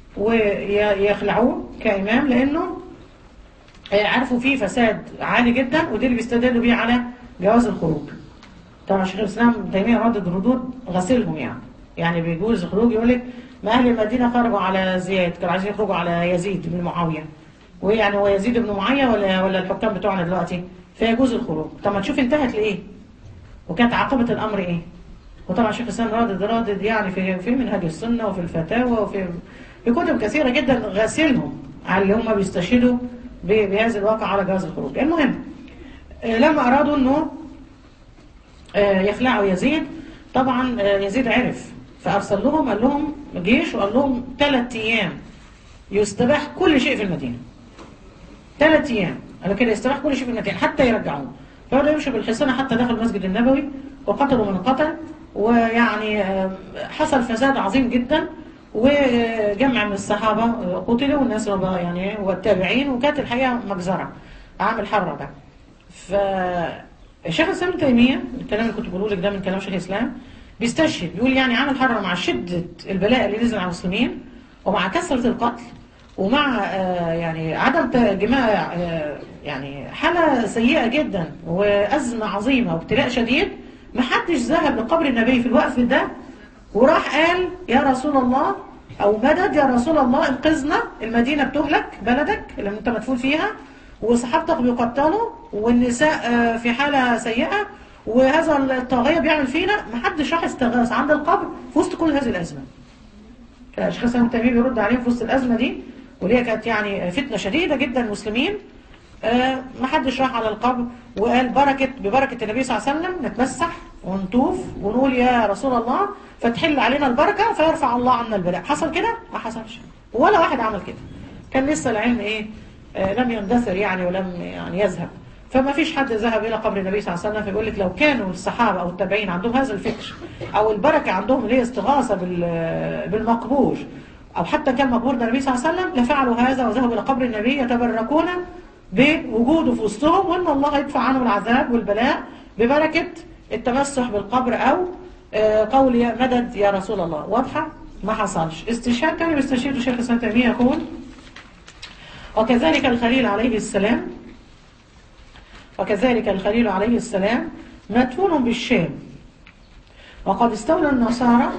ويخلعوه كإمام لأنه آه، عرفوا فيه فساد عالي جدا ودي اللي بيستدلوا بيه على جواز الخروج طبعا شيخ الإسلام ابن تيمية ردد ردود غسيلهم يعني يعني بيجوز الخروج يقول لك ما أهل المدينة خرجوا على زياد كانوا عايزين يخرجوا على يزيد بن معاوية ويعني هو يزيد بن معاوية ولا ولا الحكام بتوعنا دلوقتي فيجوز الخروج طب ما تشوف انتهت لإيه وكانت عاقبة الأمر إيه وطبعا شيخ الإسلام رادد رادد يعني في في منهج السنة وفي الفتاوى وفي في كتب كثيرة جدا غاسلهم على اللي هم بيستشهدوا ب- بهذا الواقع على جواز الخروج المهم آه، لما أرادوا أنه آه، يخلعوا يزيد طبعا آه، يزيد عرف فأرسل لهم قال لهم جيش وقال لهم ثلاث أيام يستباح كل شيء في المدينة ثلاث أيام قالوا كده يستباح كل شيء في المدينة حتى يرجعوه فبدأوا يمشوا بالحصانة حتى دخلوا المسجد النبوي وقتلوا من قتل ويعني آه، حصل فساد عظيم جدا وجمع من الصحابة آه، قتلوا والناس ربا- يعني والتابعين وكانت الحقيقة مجزرة عامل حرة ده فالشيخ الإسلام ابن تيمية الكلام اللي كنت بقوله لك ده من كلام شيخ الإسلام بيستشهد بيقول يعني عامل حرة مع شدة البلاء اللي نزل على المسلمين ومع كثرة القتل ومع آه، يعني عدم جماع يعني حالة سيئة جدا وأزمة عظيمة وابتلاء شديد محدش ذهب لقبر النبي في الوقف ده وراح قال يا رسول الله أو مدد يا رسول الله انقذنا المدينة بتهلك بلدك اللي انت مدفون فيها وصحابتك بيقتلوا والنساء آه، في حالة سيئة وهذا الطاغية بيعمل فينا محدش راح استغاث عند القبر في وسط كل هذه الأزمة فالشيخ حسن التيمي بيرد عليهم في وسط الأزمة دي واللي هي كانت يعني فتنة شديدة جدا المسلمين آه، ما حدش راح على القبر وقال بركة ببركة النبي صلى الله عليه وسلم نتمسح ونطوف ونقول يا رسول الله فتحل علينا البركة فيرفع الله عنا البلاء حصل كده؟ ما حصلش ولا واحد عمل كده كان لسه العلم ايه آه، لم يندثر يعني ولم يعني يذهب فما فيش حد ذهب الى قبر النبي صلى الله عليه وسلم فيقول لك لو كانوا الصحابه او التابعين عندهم هذا الفكر او البركه عندهم اللي هي استغاثه بال- بالمقبور او حتى كان مقبور ده النبي صلى الله عليه وسلم لفعلوا هذا وذهبوا الى قبر النبي يتبركون بوجوده في وسطهم وان الله يدفع عنهم العذاب والبلاء ببركه التمسح بالقبر او آه، قول يا مدد يا رسول الله واضحه ما حصلش استشهاد كان بيستشهد شيخ الاسلام تيميه يقول وكذلك الخليل عليه السلام وكذلك الخليل عليه السلام مدفون بالشام وقد استولى النصارى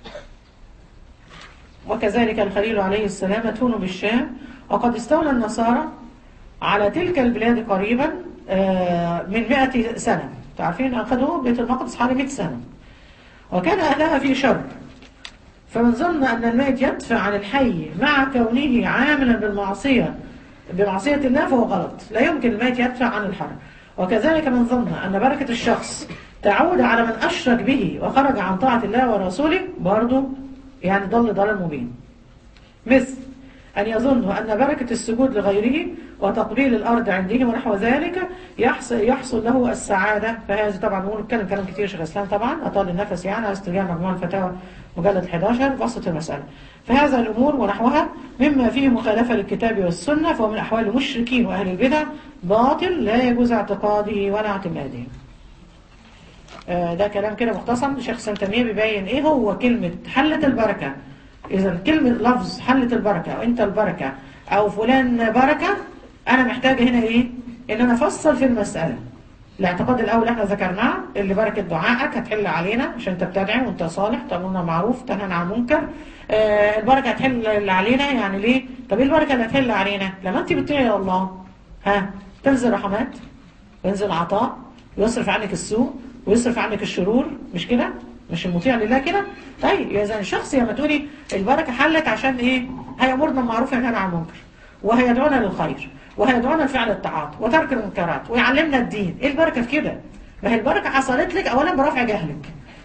وكذلك الخليل عليه السلام مدفون بالشام وقد استولى النصارى على تلك البلاد قريبا آه، من 100 سنة تعرفين أخذوا بيت المقدس حوالي 100 سنة وكان أهلها في شر فمن ظن أن الميت يدفع عن الحي مع كونه عاملا بالمعصية بمعصية الله فهو غلط لا يمكن الميت يدفع عن الحر وكذلك من ظن أن بركة الشخص تعود على من أشرك به وخرج عن طاعة الله ورسوله برضه يعني ضل ضلال مبين مثل أن يظنوا أن بركة السجود لغيره وتقبيل الأرض عنده ونحو ذلك يحصل, يحصل له السعادة فهذا طبعا نقول نتكلم كلام كتير شيخ الإسلام طبعا أطال النفس يعني عايز ترجع مجموع الفتاوى مجلد 11 بسط المسألة فهذا الأمور ونحوها مما فيه مخالفة للكتاب والسنة فهو من أحوال المشركين وأهل البدع باطل لا يجوز اعتقاده ولا اعتماده آه، ده كلام كده مختصر شيخ سنتمية بيبين ايه هو كلمة حلة البركة اذا كلمة لفظ حلة البركة او انت البركة او فلان بركة انا محتاجة هنا ايه ان انا افصل في المسألة الاعتقاد الاول احنا ذكرناه اللي بركة دعائك هتحل علينا عشان انت بتدعي وانت صالح تأمرنا معروف تنهى عن منكر آه البركة هتحل اللي علينا يعني ليه طب ايه البركة اللي هتحل علينا لما انت بتطيعي الله ها تنزل رحمات وينزل عطاء ويصرف عنك السوء ويصرف عنك الشرور مش كده مش المطيع لله كده طيب اذا الشخص لما تقولي البركه حلت عشان ايه هيامرنا بالمعروف وينهانا عن المنكر وهيدعونا للخير وهيدعونا لفعل الطاعات وترك المنكرات ويعلمنا الدين ايه البركه في كده ما هي البركه حصلت لك اولا برفع جهلك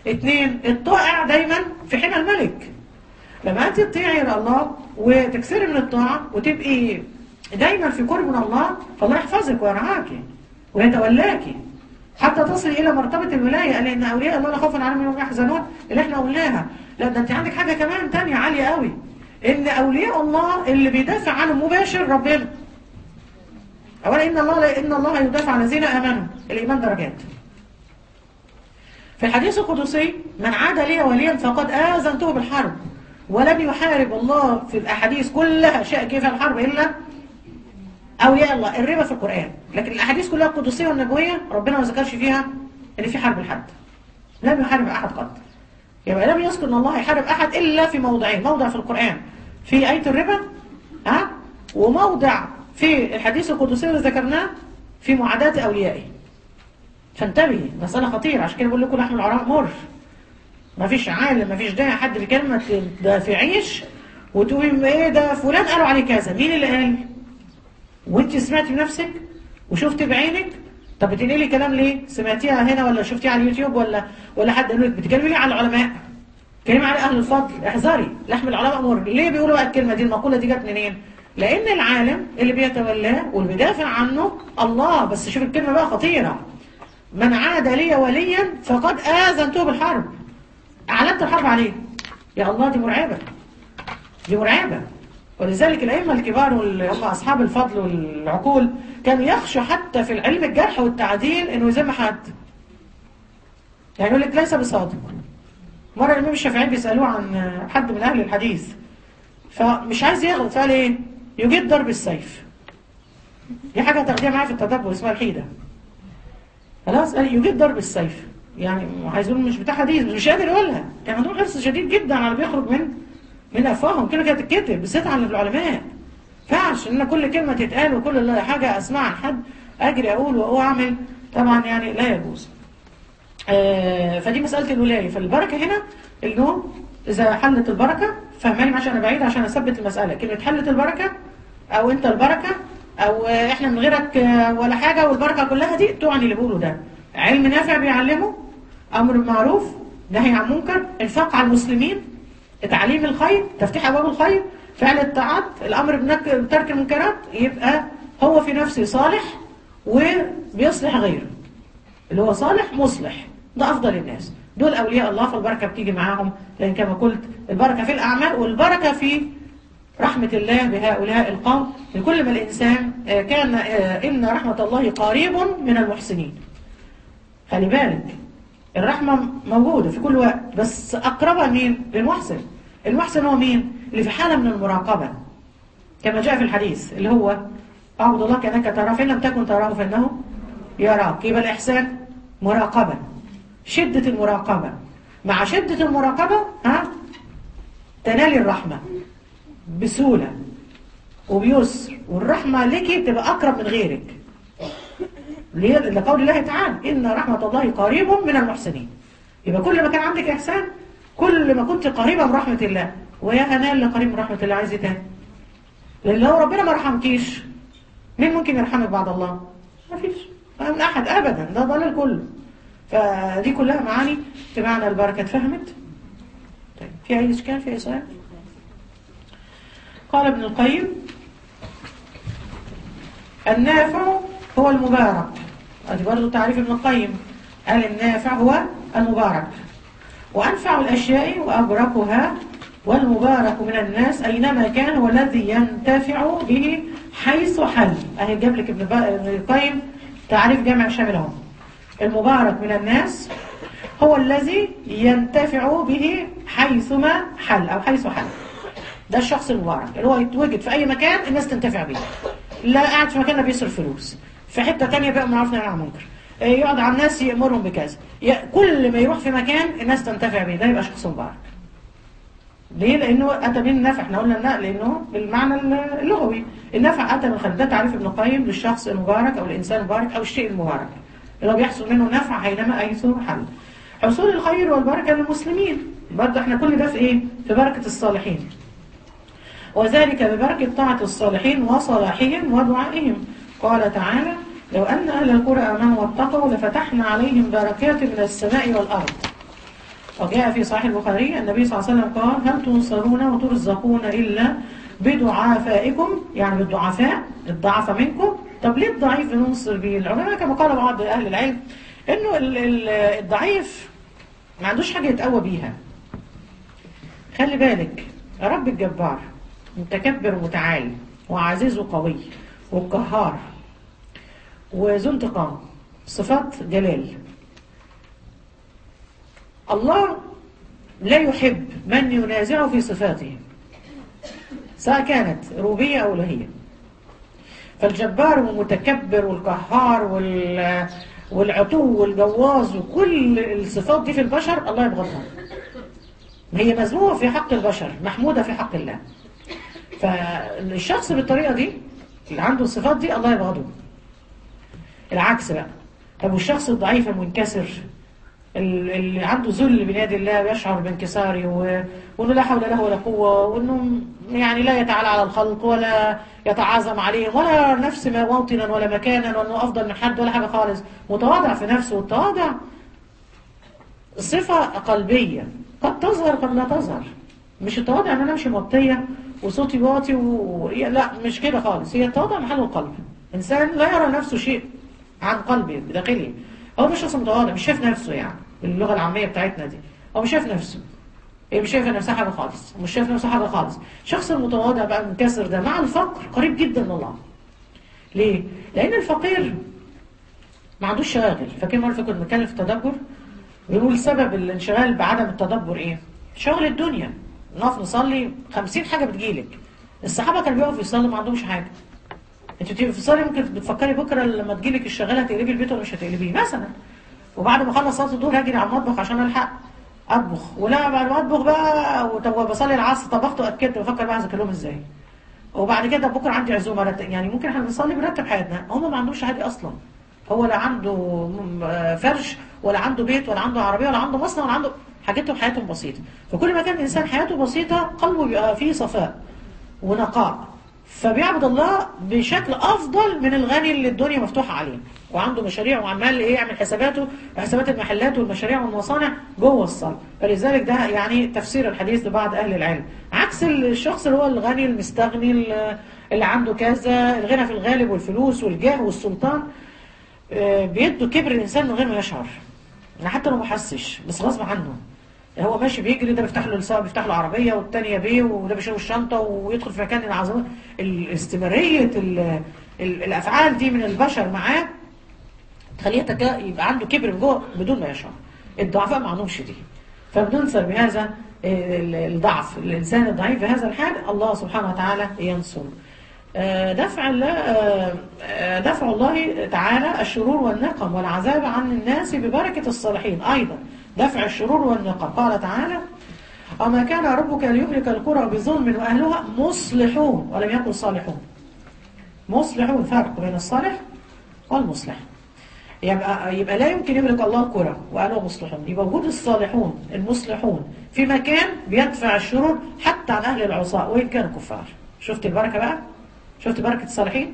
اتنين الطائع دايما في حمى الملك لما انت تطيعي الله وتكسري من الطاعة وتبقي دايما في قرب من الله فالله يحفظك ويرعاكي ويتولاكي حتى تصل الى مرتبة الولاية قال ان اولياء الله لا خوف عليهم ولا هم يحزنون اللي احنا قلناها لا ده انت عندك حاجة كمان تانية عالية قوي ان اولياء الله اللي بيدافع عنهم مباشر ربنا اولا ان الله ان الله يدافع عن الذين امنوا الايمان درجات في الحديث القدسي من عاد لي وليا فقد آذنته بالحرب ولم يحارب الله في الأحاديث كلها شيء كيف الحرب إلا أولياء الله الربا في القرآن لكن الأحاديث كلها القدسية والنبوية ربنا ما ذكرش فيها إن في حرب الحد لم يحارب أحد قط يبقى لم يذكر أن الله يحارب أحد إلا في موضعين موضع في القرآن في آية الربا ها وموضع في الحديث القدسي اللي ذكرناه في معاداة أوليائه فانتبهي مسألة خطيرة عشان كده بقول لكم لحم العراء مر ما فيش عالم ما فيش داعي حد بكلمة ده في عيش وتقولي ايه ده فلان قالوا عليه كذا مين اللي قال وانت سمعتي بنفسك وشفتي بعينك طب بتنقلي كلام ليه سمعتيها هنا ولا شفتيها على اليوتيوب ولا ولا حد قال لك بتتكلمي ليه على العلماء كلمة على اهل الفضل احذري لحم العلماء مر ليه بيقولوا بقى الكلمة دي المقولة دي جت منين لان العالم اللي بيتولاه واللي بيدافع عنه الله بس شوف الكلمة بقى خطيرة من عاد لي وليا فقد آذنته بالحرب أعلنت الحرب عليه يا الله دي مرعبة دي مرعبة ولذلك الأئمة الكبار واللي هم أصحاب الفضل والعقول كانوا يخشوا حتى في العلم الجرح والتعديل إنه يذم حد يعني يقول لك ليس بصادق مرة الإمام الشافعي بيسألوه عن حد من أهل الحديث فمش عايز يغلط فقال إيه يجيد ضرب السيف دي حاجة هتاخديها معايا في التدبر اسمها الحيدة خلاص قال يجيد ضرب السيف يعني عايز يقول مش بتاع حديث مش قادر يقولها كان عندهم حرص شديد جدا على بيخرج من من افواههم كده كانت تتكتب بالذات عن العلماء فعش ان كل كلمه تتقال وكل حاجه اسمعها عن حد اجري اقول واعمل طبعا يعني لا يجوز آه فدي مساله الولايه فالبركه هنا انه اذا حلت البركه فهماني عشان انا بعيد عشان اثبت المساله كلمه حلت البركه او انت البركه او احنا من غيرك ولا حاجة والبركة كلها دي تعني اللي بيقوله ده علم نافع بيعلمه امر معروف نهي عن منكر انفاق على المسلمين تعليم الخير تفتيح ابواب الخير فعل الطاعات الامر بترك المنكرات يبقى هو في نفسه صالح وبيصلح غيره اللي هو صالح مصلح ده افضل الناس دول اولياء الله فالبركه بتيجي معاهم لان كما قلت البركه في الاعمال والبركه في رحمة الله بهؤلاء القوم لكل ما الإنسان كان إن رحمة الله قريب من المحسنين خلي بالك الرحمة موجودة في كل وقت بس أقربها مين؟ للمحسن المحسن هو مين؟ اللي في حالة من المراقبة كما جاء في الحديث اللي هو أعبد الله كأنك تراه فإن لم تكن تراه فإنه يراك يبقى الإحسان مراقبة شدة المراقبة مع شدة المراقبة ها تنالي الرحمة بسهولة وبيسر والرحمة لك تبقى أقرب من غيرك لقول الله تعالى إن رحمة الله قريب من المحسنين يبقى كل ما كان عندك إحسان كل ما كنت قريبة من رحمة الله ويا أنا اللي قريب من رحمة الله عايز تاني لأن لو ربنا ما رحمكيش مين ممكن يرحمك بعد الله ما فيش من أحد أبدا ده ضلال كله فدي كلها معاني في معنى البركة اتفهمت طيب في أي إشكال في أي سؤال قال ابن القيم النافع هو المبارك هذه برضه تعريف ابن القيم قال النافع هو المبارك وأنفع الأشياء وأبركها والمبارك من الناس أينما كان هو الذي ينتفع به حيث حل أهي جاب لك ابن القيم تعريف جامع شامل اهو المبارك من الناس هو الذي ينتفع به حيثما حل أو حيث حل ده الشخص المبارك اللي هو يتوجد في أي مكان الناس تنتفع به لا قاعد في مكان بيصرف فلوس في حتة تانية بقى معروف نهي عن منكر يقعد على الناس يأمرهم بكذا كل ما يروح في مكان الناس تنتفع به ده يبقى شخص مبارك ليه؟ لأنه أتى من النفع احنا قلنا النقل لأنه بالمعنى اللغوي النفع أتى من خلف ده تعريف ابن القيم للشخص المبارك أو الإنسان المبارك أو الشيء المبارك اللي هو بيحصل منه نفع حينما أيث حل حصول الخير والبركة للمسلمين برضه احنا كل ده في ايه؟ في بركة الصالحين وذلك ببركة طاعة الصالحين وصلاحهم ودعائهم قال تعالى لو أن أهل القرى آمنوا واتقوا لفتحنا عليهم بركات من السماء والأرض وجاء في صحيح البخاري النبي صلى الله عليه وسلم قال هل تنصرون وترزقون إلا بدعافائكم يعني بالضعفاء الضعف منكم طب ليه الضعيف بننصر بيه العلماء كما قال بعض أهل العلم إنه ال- ال- الضعيف ما عندوش حاجة يتقوى بيها خلي بالك رب الجبار متكبر ومتعالي وعزيز وقوي وقهار وذو انتقام صفات جلال الله لا يحب من ينازعه في صفاته سواء كانت ربوبية أو الوهية فالجبار والمتكبر والقهار وال والعتو والجواز وكل الصفات دي في البشر الله يبغضها هي مذمومة في حق البشر محمودة في حق الله فالشخص بالطريقة دي اللي عنده الصفات دي الله يبغضه العكس بقى طب والشخص الضعيف المنكسر ال- اللي عنده ذل بنادي الله ويشعر بانكساره و- وانه لا حول له ولا قوه وانه يعني لا يتعالى على الخلق ولا يتعاظم عليه ولا نفس ما موطنا ولا مكانا وانه افضل من حد ولا حاجه خالص متواضع في نفسه والتواضع صفه قلبيه قد تظهر قد لا تظهر مش التواضع ان انا امشي مطيه وصوتي واطي و... لا مش كده خالص هي التواضع محل القلب انسان لا يرى نفسه شيء عن قلبه بداخله هو مش شخص متواضع مش شايف نفسه يعني باللغه العاميه بتاعتنا دي هو مش شايف نفسه هي مش شايفه نفسها حاجه خالص مش شايف نفسه حاجه خالص الشخص المتواضع بقى المنكسر ده مع الفقر قريب جدا من الله ليه لان الفقير ما عندوش شواغل فاكر مره كنا بنتكلم في التدبر بنقول سبب الانشغال بعدم التدبر ايه شغل الدنيا نقف نصلي خمسين حاجه بتجيلك الصحابه كانوا بيقفوا يصلوا ما عندهمش حاجه انت بتبقي في الصلاه ممكن بتفكري بكره لما تجيلك الشغاله هتقلبي البيت ولا مش هتقلبيه مثلا وبعد ما اخلص صلاه الظهر هجري على المطبخ عشان الحق اطبخ ولا بعد ما اطبخ بقى طب بصلي العصر طبخت واكلت بفكر بقى اذاكر لهم ازاي وبعد كده بكره عندي عزومه رت- يعني ممكن احنا بنصلي بنرتب حياتنا هم ما عندهمش حاجه اصلا هو لا عنده م- آه فرش ولا عنده بيت ولا عنده عربيه ولا عنده مصنع ولا عنده حاجتهم حياتهم بسيطه فكل ما كان الانسان حياته بسيطه قلبه بيبقى فيه صفاء ونقاء فبيعبد الله بشكل افضل من الغني اللي الدنيا مفتوحه عليه وعنده مشاريع وعمال ايه يعمل حساباته حسابات المحلات والمشاريع والمصانع جوه الصلاه فلذلك ده يعني تفسير الحديث لبعض اهل العلم عكس الشخص اللي هو الغني المستغني اللي اللي عنده كذا الغنى في الغالب والفلوس والجاه والسلطان آه، بيدوا كبر الانسان من غير ما يشعر يعني حتى لو ما حسش بس غصب عنه هو ماشي بيجري ده بيفتح له لسان بيفتح له عربيه والتانيه بيه وده بيشيل الشنطه ويدخل في مكان العظمه الاستمراريه ال- ال- الافعال دي من البشر معاه تخليه يتكا- يبقى عنده كبر من جوه بدون ما يشعر الضعفاء ما عندهمش دي فبننصر بهذا ال- الضعف الانسان الضعيف في هذا الحال الله سبحانه وتعالى ينصر آه، دفع الله آه، آه، دفع الله تعالى الشرور والنقم والعذاب عن الناس ببركة الصالحين أيضا دفع الشرور والنقم قال تعالى وما كان ربك ليهلك القرى بظلم وأهلها مصلحون ولم يقل صالحون مصلحون فرق بين الصالح والمصلح يبقى يبقى لا يمكن يملك الله القرى وأهلها مصلحون يبقى وجود الصالحون المصلحون في مكان بيدفع الشرور حتى عن أهل العصاة وإن كانوا كفار شفت البركة بقى شفت بركة الصالحين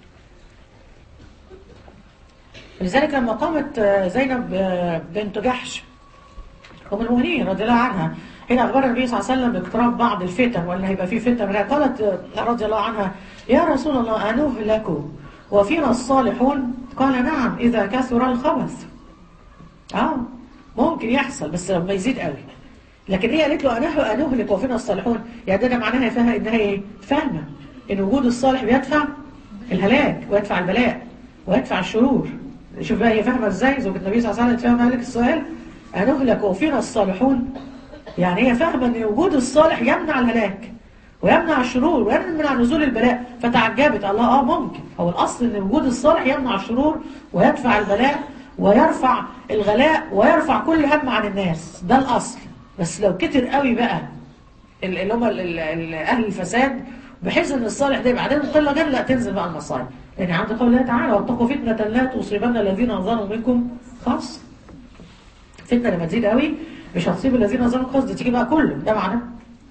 لذلك لما قامت آه، زينب آه، بنت جحش أم المؤمنين رضي الله عنها حين أخبر النبي صلى الله عليه وسلم باقتراب بعض الفتن وأن هيبقى في فتن قالت آه، رضي الله عنها يا رسول الله أنهلك وفينا الصالحون قال نعم إذا كثر الخبث اه ممكن يحصل بس لما يزيد قوي لكن هي قالت له أنه أنهلك وفينا الصالحون يعني ده معناها فيها إنها إيه؟ فاهمة إن وجود الصالح بيدفع الهلاك ويدفع البلاء ويدفع الشرور شوف بقى هي فاهمة إزاي زوجة النبي صلى الله عليه وسلم فاهمة لك السؤال أنهلك وفينا الصالحون يعني هي فاهمة إن وجود الصالح يمنع الهلاك ويمنع الشرور ويمنع نزول البلاء فتعجبت الله اه ممكن هو الاصل ان وجود الصالح يمنع الشرور ويدفع البلاء ويرفع الغلاء ويرفع كل هم عن الناس ده الاصل بس لو كتر قوي بقى ال- اللي هم ال- ال- ال- اهل الفساد بحيث ان الصالح ده بعدين القله جل لا تنزل بقى المصائب يعني عند قول الله تعالى واتقوا فتنه لا تصيبن الذين ظلموا منكم خاص فتنه لما تزيد قوي مش هتصيب الذين ظلموا خاص دي تيجي بقى كله ده معناه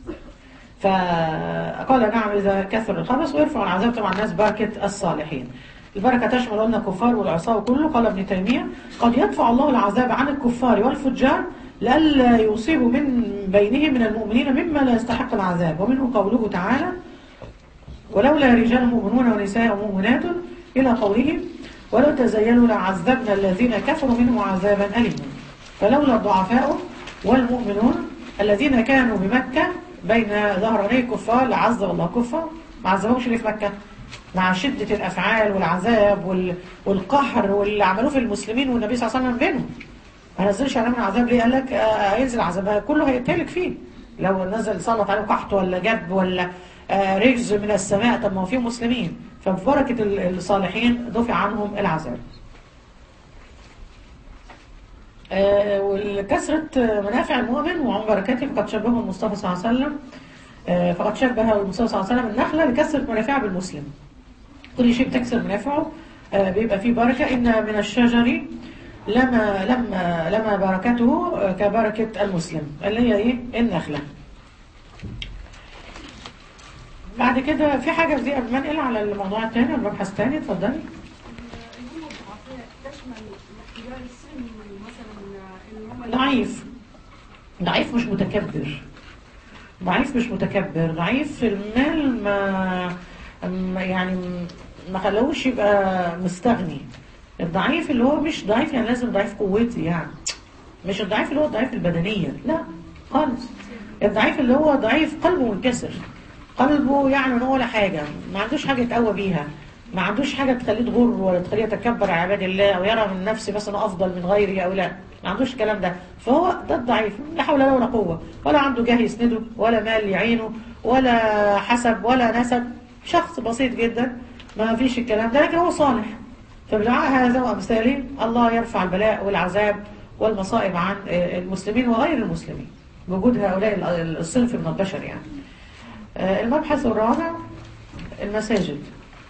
فقال نعم إذا كثر الخبث ويرفع العذاب طبعا الناس بركة الصالحين البركة تشمل قلنا الكفار والعصاة وكله قال ابن تيمية قد يدفع الله العذاب عن الكفار والفجار لئلا يصيبوا من بينهم من المؤمنين مما لا يستحق العذاب ومنه قوله تعالى ولولا رجال مؤمنون ونساء مؤمنات إلى قولهم ولو تزينوا لعذبنا الذين كفروا منهم عذابا أليما فلولا الضعفاء والمؤمنون الذين كانوا بمكة بين ظهراني الكفار لعذب الله كفار ما عذبهمش ليه في مكة مع شدة الأفعال والعذاب وال... والقهر واللي عملوه في المسلمين والنبي صلى الله عليه وسلم بينهم ما نزلش عليهم العذاب ليه قال لك آه، هينزل عذاب كله هيتهلك فيه لو نزل سلط عليهم قحط ولا جد ولا آه، رجز من السماء طب ما هو فيه مسلمين فببركة ال- الصالحين دفع عنهم العذاب آه، والكثرة منافع المؤمن وعن بركاته فقد شبهه المصطفى صلى الله عليه وسلم آه، فقد شبه المصطفى صلى الله عليه وسلم النخلة لكثرة منافعها بالمسلم كل شيء بتكسر منافعه آه، بيبقى فيه بركة إن من الشجر لما لما لما بركته آه، كبركة المسلم اللي هي إيه النخلة بعد كده في حاجة دي قبل ما انقل على الموضوع الثاني المبحث الثاني اتفضلي الأمور الضعفاء تشمل كبار السن مثلا اللي هم ضعيف ضعيف مش متكبر ضعيف مش متكبر ضعيف في المال ما ما- يعني ما خلوش يبقى مستغني الضعيف اللي هو مش ضعيف يعني لازم ضعيف قوتي يعني مش الضعيف اللي هو الضعيف البدنية لا خالص الضعيف اللي هو ضعيف قلبه منكسر قلبه يعني ان هو ولا حاجة ما عندوش حاجة يتقوى بيها ما عندوش حاجة تخليه تغر ولا تخليه يتكبر على عباد الله أو يرى من نفسه بس أنه أفضل من غيره أو لا ما عندوش الكلام ده فهو ده الضعيف لا حول له ولا قوة ولا عنده جاه يسنده ولا مال يعينه ولا حسب ولا نسب شخص بسيط جدا ما فيش الكلام ده لكن هو صالح فبدعاء هذا وأمثاله الله يرفع البلاء والعذاب والمصائب عن آه، المسلمين وغير المسلمين وجود هؤلاء ال- الصنف من البشر يعني آه، المبحث الرابع المساجد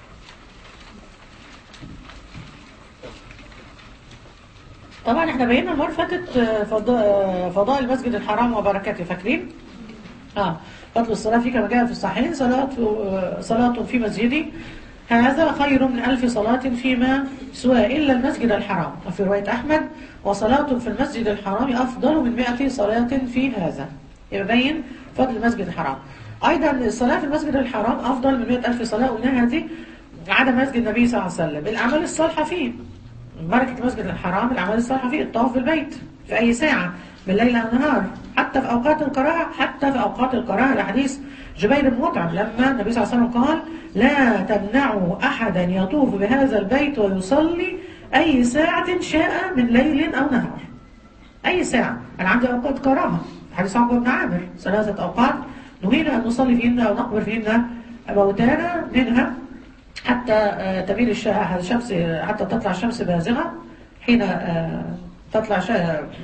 طبعا احنا بينا المره اللي فاتت آه، فضاء آه، فضاء المسجد الحرام وبركاته فاكرين؟ اه فضل الصلاة فيه كما جاء في الصحيحين صلاة آه، صلاة في مسجدي هذا خير من ألف صلاة فيما سوى إلا المسجد الحرام وفي رواية أحمد وصلاة في المسجد الحرام أفضل من مئة صلاة في هذا يبين فضل المسجد الحرام أيضا الصلاة في المسجد الحرام أفضل من مئة ألف صلاة قلناها دي عدم مسجد النبي صلى الله عليه وسلم الأعمال الصالحة فيه بركة المسجد الحرام الأعمال الصالحة فيه الطواف بالبيت في أي ساعة بالليل أو النهار حتى في أوقات الكراهة حتى في أوقات الكراهة لحديث جبير بن مطعم لما النبي صلى الله عليه وسلم قال لا تمنعوا أحدا يطوف بهذا البيت ويصلي أي ساعة شاء من ليل أو نهار أي ساعة أنا عندي أوقات كراهة حديث عقبة بن عامر ثلاثة أوقات نهينا أن نصلي فيهن أو نقبر فيهن موتانا منها حتى آه، تميل الش- الشمس حتى تطلع الشمس بازغة حين آه، تطلع ش-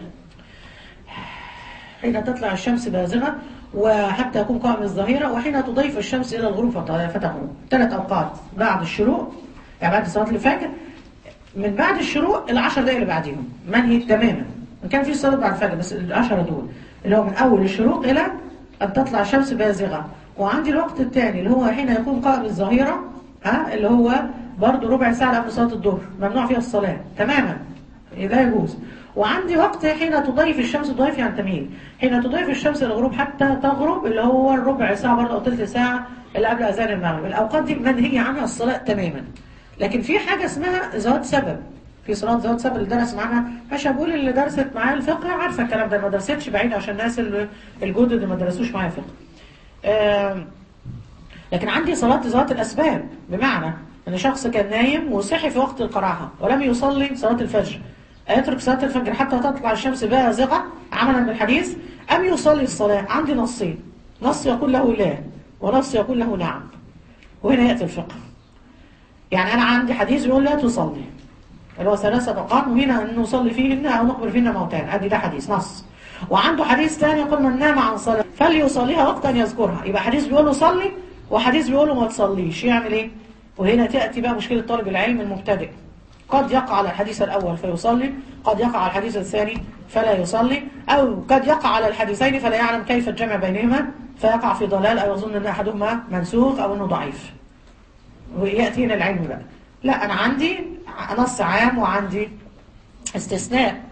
حين تطلع الشمس بازغة وحتى يكون قائم الظهيرة وحين تضيف الشمس إلى الغروب فت- فتغرب ثلاث أوقات بعد الشروق يعني بعد صلاة الفجر من بعد الشروق العشر دقايق اللي بعديهم منهي تماما إن كان في صلاة بعد الفجر بس العشرة دول اللي هو من أول الشروق إلى أن تطلع الشمس بازغة وعندي الوقت الثاني اللي هو حين يكون قائم الظهيرة ها اللي هو برضه ربع ساعة قبل صلاة الظهر ممنوع فيها الصلاة تماما لا يجوز وعندي وقت حين تضيف الشمس تضيف يعني تميل حين تضيف الشمس الغروب حتى تغرب اللي هو الربع ساعة برضه أو ثلث ساعة اللي قبل أذان المغرب الأوقات دي منهي عنها الصلاة تماما لكن في حاجة اسمها ذوات سبب في صلاة ذوات سبب اللي درس معانا مش هقول اللي درست معايا الفقه عارفة الكلام ده ما درستش بعيد عشان الناس اللي- الجدد اللي ما درسوش معايا فقه آم، لكن عندي صلاة ذات الأسباب بمعنى أن شخص كان نايم وصحي في وقت القراءة ولم يصلي صلاة الفجر يترك صلاة الفجر حتى تطلع الشمس بازغة عملا بالحديث أم يصلي الصلاة عندي نصين نص يقول له لا ونص يقول له نعم وهنا يأتي الفقه يعني أنا عندي حديث بيقول لا تصلي اللي هو ثلاثة أوقات وهنا أن نصلي فيهن أو نقبل فيهن موتان أدي ده حديث نص وعنده حديث ثاني يقول من نام عن صلاة فليصليها وقتا يذكرها يبقى حديث بيقول له صلي وحديث بيقول له ما تصليش يعمل إيه؟ وهنا تأتي بقى مشكلة طالب العلم المبتدئ قد يقع على الحديث الأول فيصلي قد يقع على الحديث الثاني فلا يصلي أو قد يقع على الحديثين فلا يعلم كيف الجمع بينهما فيقع في ضلال أو يظن أن أحدهما منسوخ أو أنه ضعيف ويأتي هنا العلم بقى لا أنا عندي نص عام وعندي استثناء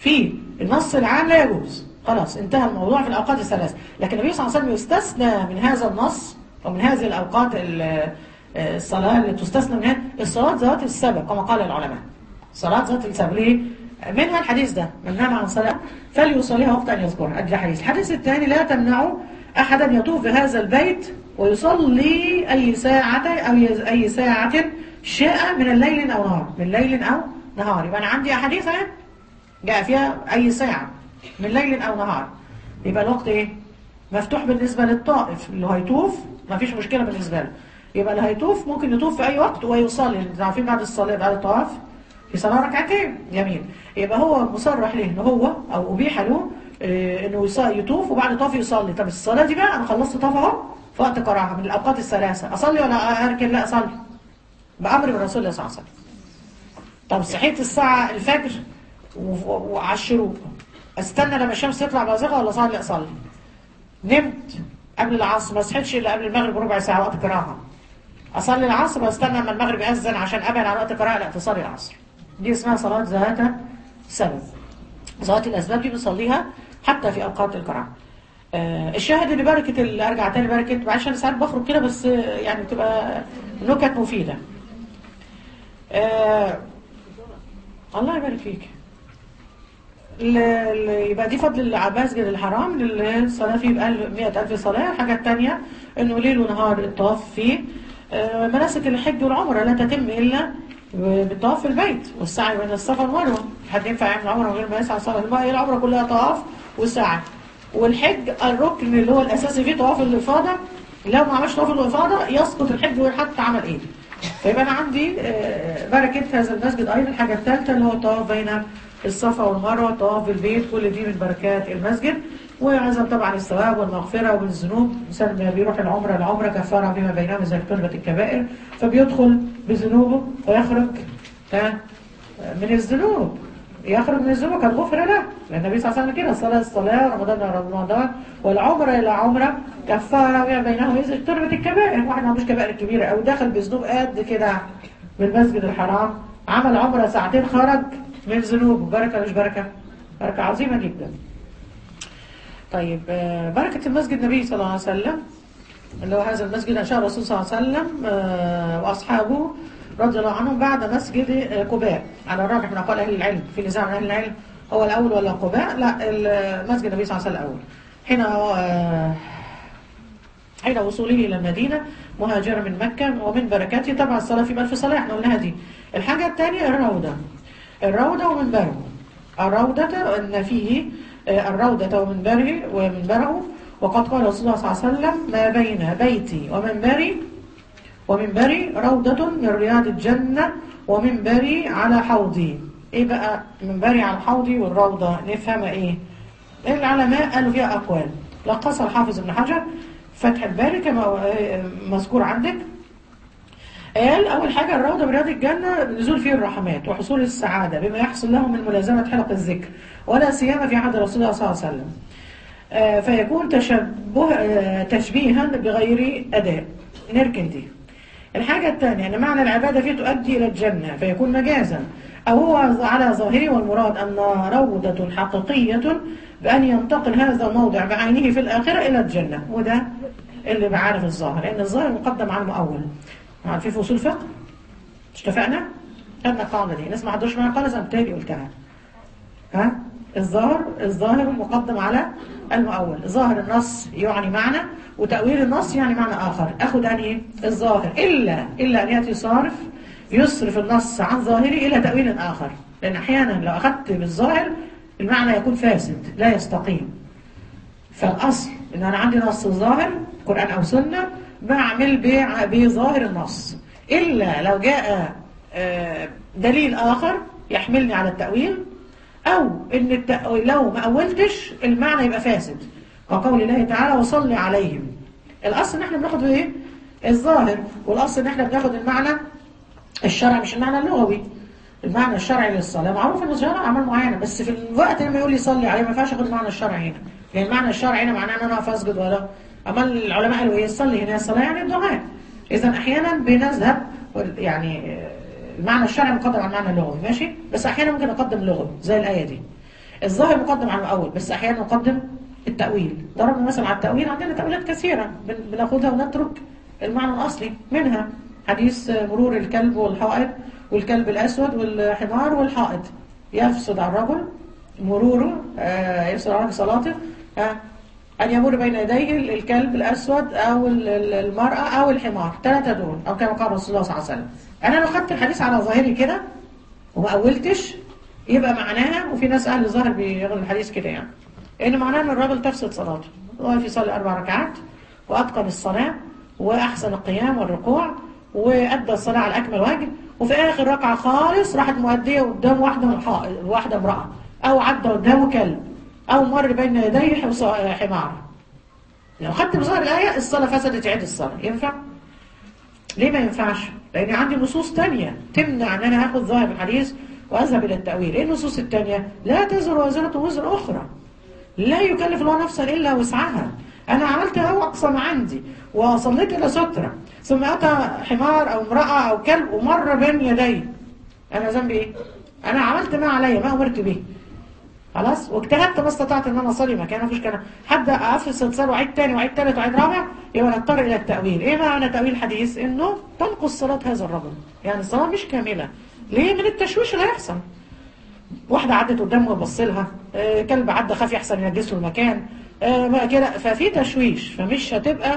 في النص العام لا يجوز خلاص انتهى الموضوع في الأوقات الثلاث لكن النبي صلى الله عليه وسلم يستثنى من هذا النص ومن هذه الأوقات ال- الصلاة اللي تستثنى منها الصلاة ذات السبب كما قال العلماء صلاة ذات السبب ليه؟ منها الحديث ده من نام عن صلاة فليصليها وقت أن يذكرها أدي الحديث الحديث الثاني لا تمنعوا أحدا يطوف بهذا البيت ويصلي أي ساعة أو يز- أي ساعة شاء من الليل أو نهار من ليل أو نهار يبقى أنا عندي أحاديث أهي جاء فيها أي ساعة من ليل أو نهار يبقى الوقت إيه؟ مفتوح بالنسبة للطائف اللي هيطوف ما فيش مشكلة بالنسبة له يبقى اللي هيطوف ممكن يطوف في أي وقت ويصلي انتوا عارفين بعد الصلاة بعد الطواف في صلاة ركعتين جميل يبقى هو مصرح له ان هو او ابيح له آه، انه يص- يطوف وبعد الطواف يصلي طب الصلاة دي بقى انا خلصت طواف اهو في وقت قراءة من الاوقات الثلاثة اصلي ولا اركن لا اصلي بأمر من رسول الله صلى الله عليه وسلم طب صحيت الساعة الفجر و- وعلى الشروق استنى لما الشمس تطلع بازغة ولا اصلي اصلي نمت قبل العصر ما صحيتش الا قبل المغرب بربع ساعة وقت قراءة اصلي العصر واستنى اما المغرب يأذن عشان ابعد عن وقت القراءة لا تصلي العصر دي اسمها صلاة ذات سبب صلاة الاسباب دي بنصليها حتى في اوقات القراءة آه الشاهد ان بركة ال- ارجع تاني بركة معلش انا ساعات بخرج كده بس آه، يعني بتبقى نكت مفيدة آه الله يبارك فيك ال- ال- يبقى دي فضل المسجد الحرام للصلاة فيه بقى 100000 صلاة الحاجة الثانية انه ليل ونهار الطواف فيه آه، مناسك الحج والعمرة لا تتم إلا بالطواف في البيت والسعي بين الصفا والمروة حد ينفع يعمل عمرة من غير ما يسعى صلاة الماء العمرة كلها طواف وسعي والحج الركن اللي هو الأساسي فيه طواف الإفاضة لو ما عملش طواف الإفاضة يسقط الحج حتى عمل إيه فيبقى أنا عندي آه، بركة هذا المسجد أيضا الحاجة الثالثة اللي هو الطواف بين الصفا والمروة الطواف بالبيت كل دي من بركات المسجد ويعزم طبعا الثواب والمغفرة والذنوب الإنسان لما بيروح العمرة العمرة كفارة بما بينهم زي كتبة الكبائر فبيدخل بذنوبه ويخرج ها، من الذنوب يخرج من الذنوب كان غفر له لأن النبي صلى الله عليه وسلم كده الصلاة الصلاة رمضان إلى رمضان والعمرة إلى عمرة كفارة بما بينهم إذا اجتنبت الكبائر واحد ما عندوش كبائر كبيرة أو دخل بذنوب قد كده من المسجد الحرام عمل عمرة ساعتين خرج من ذنوبه بركة مش بركة بركة عظيمة جدا طيب آه، بركة المسجد النبي صلى الله عليه وسلم اللي هو هذا المسجد أنشأ الرسول صلى الله عليه وسلم آه، وأصحابه رضي الله عنهم بعد مسجد آه، قباء على الراجح من أقوال أهل العلم في نزاع من أهل العلم هو الأول ولا قباء لا المسجد النبي صلى الله عليه وسلم الأول حين آه، حين وصوله إلى المدينة مهاجرا من مكة ومن بركاته طبعا الصلاة في ألف صلاة احنا قلناها دي الحاجة الثانية الروضة الروضة ومنبره الروضة أن فيه آه، الروضة ومنبره ومنبره وقد قال رسول الله صلى الله عليه وسلم ما بين بيتي ومنبري ومنبري روضة من رياض الجنة ومنبري على حوضي ايه بقى منبري على حوضي والروضة نفهم ايه العلماء قالوا فيها أقوال لقص الحافظ ابن حجر فتح الباري كما آه، مذكور عندك قال أول حاجة الروضة برياض الجنة نزول فيه الرحمات وحصول السعادة بما يحصل لهم من ملازمة حلق الذكر ولا سيما في عهد رسول الله صلى الله عليه وسلم آه، فيكون تشبه آه، تشبيها بغير أداء نركن دي الحاجة الثانية أن معنى العبادة فيه تؤدي إلى الجنة فيكون مجازا أو هو على ظاهره والمراد أن روضة حقيقية بأن ينتقل هذا الموضع بعينه في الآخرة إلى الجنة وده اللي بعرف الظاهر لأن الظاهر مقدم على المؤول عارفين في أصول فقه مش اتفقنا؟ خدنا القاعدة دي ناس ما حضرش معايا قاعدة زي ما بتهيألي قلتها ها الظاهر الظاهر مقدم على المؤول ظاهر النص يعني معنى وتأويل النص يعني معنى آخر أخذ أنهي الظاهر إلا إلا أن يأتي صارف يصرف النص عن ظاهره إلى تأويل آخر لأن أحيانا لو أخذت بالظاهر المعنى يكون فاسد لا يستقيم فالأصل إن أنا عندي نص ظاهر قرآن أو سنة بعمل بع- بظاهر النص إلا لو جاء آه، دليل آخر يحملني على التأويل أو إن التأويل لو ما أولتش المعنى يبقى فاسد وقول الله تعالى وصلي عليهم الأصل إن إحنا بناخد إيه؟ الظاهر والأصل إن إحنا بناخد المعنى الشرعي مش المعنى اللغوي المعنى الشرعي للصلاة معروف ان الصلاة أعمال معينة بس في الوقت لما يقول لي صلي عليه ما ينفعش اخد المعنى الشرعي هنا لأن المعنى الشرعي هنا معناه ان انا اقف اسجد ولا أما العلماء قالوا ايه صلي هنا الصلاة يعني الدعاء إذا أحيانا بنذهب وال- يعني آه، المعنى الشرعي مقدم على المعنى اللغوي ماشي بس أحيانا ممكن أقدم لغوي زي الآية دي الظاهر مقدم على الاول بس احيانا نقدم التاويل ضربنا مثلا على التاويل عندنا تاويلات كثيره بن- بناخدها ونترك المعنى الاصلي منها حديث مرور الكلب والحائط والكلب الاسود والحمار والحائط يفسد على الرجل مروره آه، يفسد على الرجل صلاته آه، أن يمر بين يديه الكلب الأسود أو ال- ال- المرأة أو الحمار ثلاثة دول أو كما قال رسول الله صلى الله عليه وسلم أنا لو خدت الحديث على ظاهري كده وما أولتش يبقى معناها وفي ناس أهل الظاهر بياخدوا الحديث كده يعني إن معناه إن الراجل تفسد صلاته واقف يصلي أربع ركعات وأتقن الصلاة وأحسن القيام والركوع وأدى الصلاة على أكمل وجه وفي آخر ركعة خالص راحت مؤدية قدام واحدة من حائط واحدة امرأة أو عدى قدامه كلب أو مر بين يديه حص- حمار لو خدت بظاهر الآية الصلاة فسدت عيد الصلاة ينفع؟ ليه ما ينفعش؟ لأن عندي نصوص تانية تمنع أن أنا هاخد ظاهر الحديث وأذهب إلى التأويل إيه النصوص التانية؟ لا تزر وازرة وزر أخرى لا يكلف الله نفسا إلا وسعها أنا عملت هو أقصى ما عندي وصليت إلى سترة ثم أتى حمار أو امرأة أو كلب ومر بين يدي أنا ذنبي إيه؟ أنا عملت ما علي ما أمرت به خلاص واجتهدت ما استطعت ان انا اصلي مكانه مفيش كلام هبدا افصل اتصال وعيد تاني وعيد تالت وعيد رابع يبقى نضطر الى التاويل ايه معنى تاويل الحديث انه تنقص صلاه هذا الرجل يعني الصلاه مش كامله ليه من التشويش اللي هيحصل واحده عدت قدامه وبص لها آه كلب عدى خاف يحصل ينجسه المكان آه ما كده ففي تشويش فمش هتبقى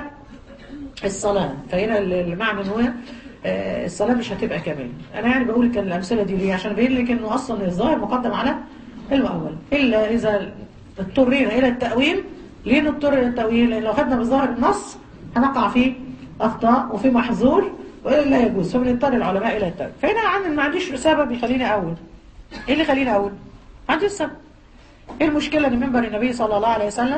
الصلاه فهنا ال- المعنى ان هو آه، الصلاه مش هتبقى كامله انا يعني بقول كان الامثله دي ليه عشان ابين لك انه اصلا الظاهر مقدم على المؤول الا اذا اضطرينا الى التاويل ليه نضطر الى التاويل لان لو خدنا بظاهر النص هنقع في اخطاء وفي محظور ولا يجوز فبنضطر العلماء الى التاويل فهنا عن ما عنديش سبب يخليني اول ايه اللي يخليني اول عندي السبب ايه المشكله ان منبر النبي صلى الله عليه وسلم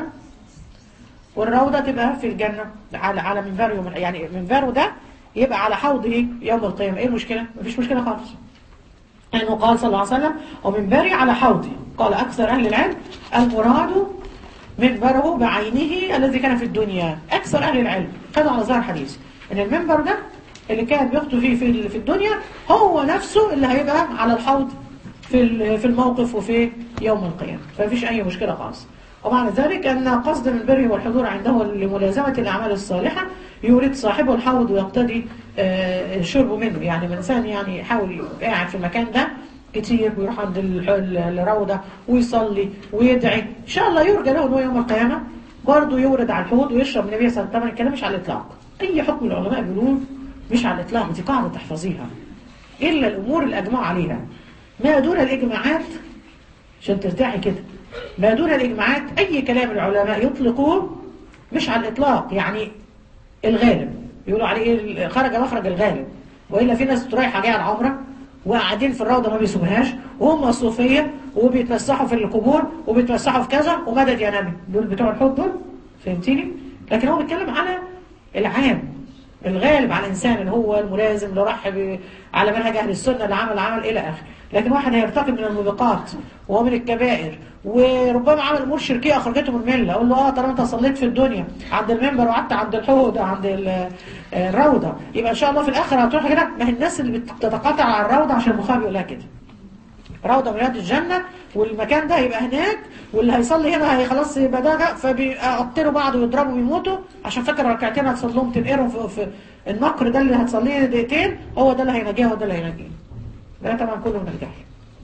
والروضة تبقى في الجنة على على منبره يوم يعني منبره ده يبقى على حوضه يوم القيامة ايه المشكلة؟ مفيش مشكلة خالص لأنه قال صلى الله عليه وسلم ومنبري على حوضي قال أكثر أهل العلم المراد منبره بعينه الذي كان في الدنيا أكثر أهل العلم خدوا على ظاهر حديث إن المنبر ده اللي كان بيخطو فيه في في الدنيا هو نفسه اللي هيبقى على الحوض في ال- في الموقف وفي يوم القيامة فمفيش أي مشكلة خالص ومعنى ذلك أن قصد من بره والحضور عنده لملازمة الأعمال الصالحة يريد صاحبه الحوض ويقتدي آه، شربه منه يعني الإنسان يعني يحاول يبقى قاعد في المكان ده كتير ويروح عند الح- ال- الروضة ويصلي ويدعي إن شاء الله يرجى له إنه يوم القيامة برضه يورد على الحوض ويشرب من النبي صلى الله عليه وسلم الكلام مش على الإطلاق أي حكم العلماء بيقولوه مش على الإطلاق دي قاعدة تحفظيها إلا الأمور الأجمع عليها ما دون الإجماعات عشان ترتاحي كده ما دون الإجماعات أي كلام العلماء يطلقوه مش على الإطلاق يعني الغالب يقولوا عليه إيه خرج مخرج الغالب وإلا في ناس رايحة جاية العمرة وقاعدين في الروضة ما بيسوبهاش وهم صوفية وبيتمسحوا في القبور وبيتمسحوا في كذا ومدد يا نبي دول بتوع الحب دول فهمتيني؟ لكن هو بيتكلم على العام الغالب على الإنسان اللي هو الملازم اللي راح ب- على منهج أهل السنة اللي عمل عمل إلى آخره لكن واحد هيرتكب من الموبقات وهو من الكبائر وربما عمل أمور شركية أخرجته من الملة أقول له آه طالما أنت صليت في الدنيا عند المنبر وقعدت عند الحوض عند ال- الروضة يبقى إن شاء الله في الآخر هتروح كده ما هي الناس اللي بتتقاطع على الروضة عشان البخاري يقولها كده روضة من رياض الجنة والمكان ده يبقى هناك واللي هيصلي هنا هي خلاص يبقى ده فبيقتلوا بعض ويضربوا ويموتوا عشان فاكر ركعتين هتصليهم تنقرهم في, في النقر ده اللي هتصليه دقيقتين هو ده اللي هينجيه هو ده اللي هينجيه ده طبعا كله من الجهل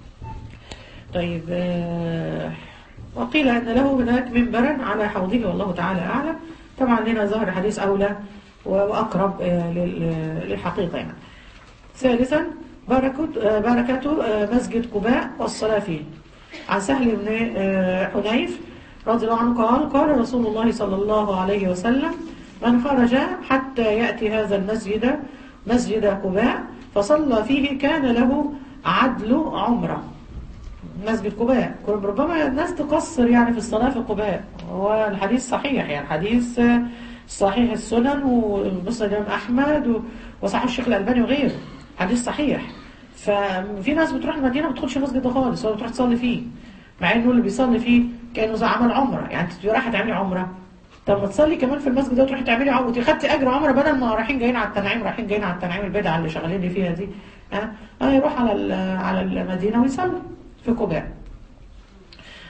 طيب آه، وقيل أن له هناك منبرا على حوضه والله تعالى أعلم طبعا هنا ظهر حديث أولى وأقرب آه، لل- للحقيقة يعني ثالثا بركة آه، بركة آه، مسجد قباء والصلاة فيه عن سهل بن آه، حنيف رضي الله عنه قال قال رسول الله صلى الله عليه وسلم من خرج حتى يأتي هذا المسجد مسجد قباء فصلى فيه كان له عدل عمره مسجد قباء ربما الناس تقصر يعني في الصلاة في قباء هو الحديث صحيح يعني حديث آه، صحيح السنن ومسند الإمام أحمد و- وصحيح الشيخ الألباني وغيره حديث صحيح ففي ناس بتروح المدينة ما بتدخلش المسجد ده خالص ولا بتروح تصلي فيه مع انه اللي بيصلي فيه كانه زي عمل عمره يعني انت رايحه تعملي عمره طب ما تصلي كمان في المسجد ده وتروحي تعملي عمره وتي خدتي اجر عمره بدل ما رايحين جايين على التنعيم رايحين جايين على التنعيم البدعه اللي شغالين فيها دي ها اه يروح على ال- على المدينه ويصلي في قباء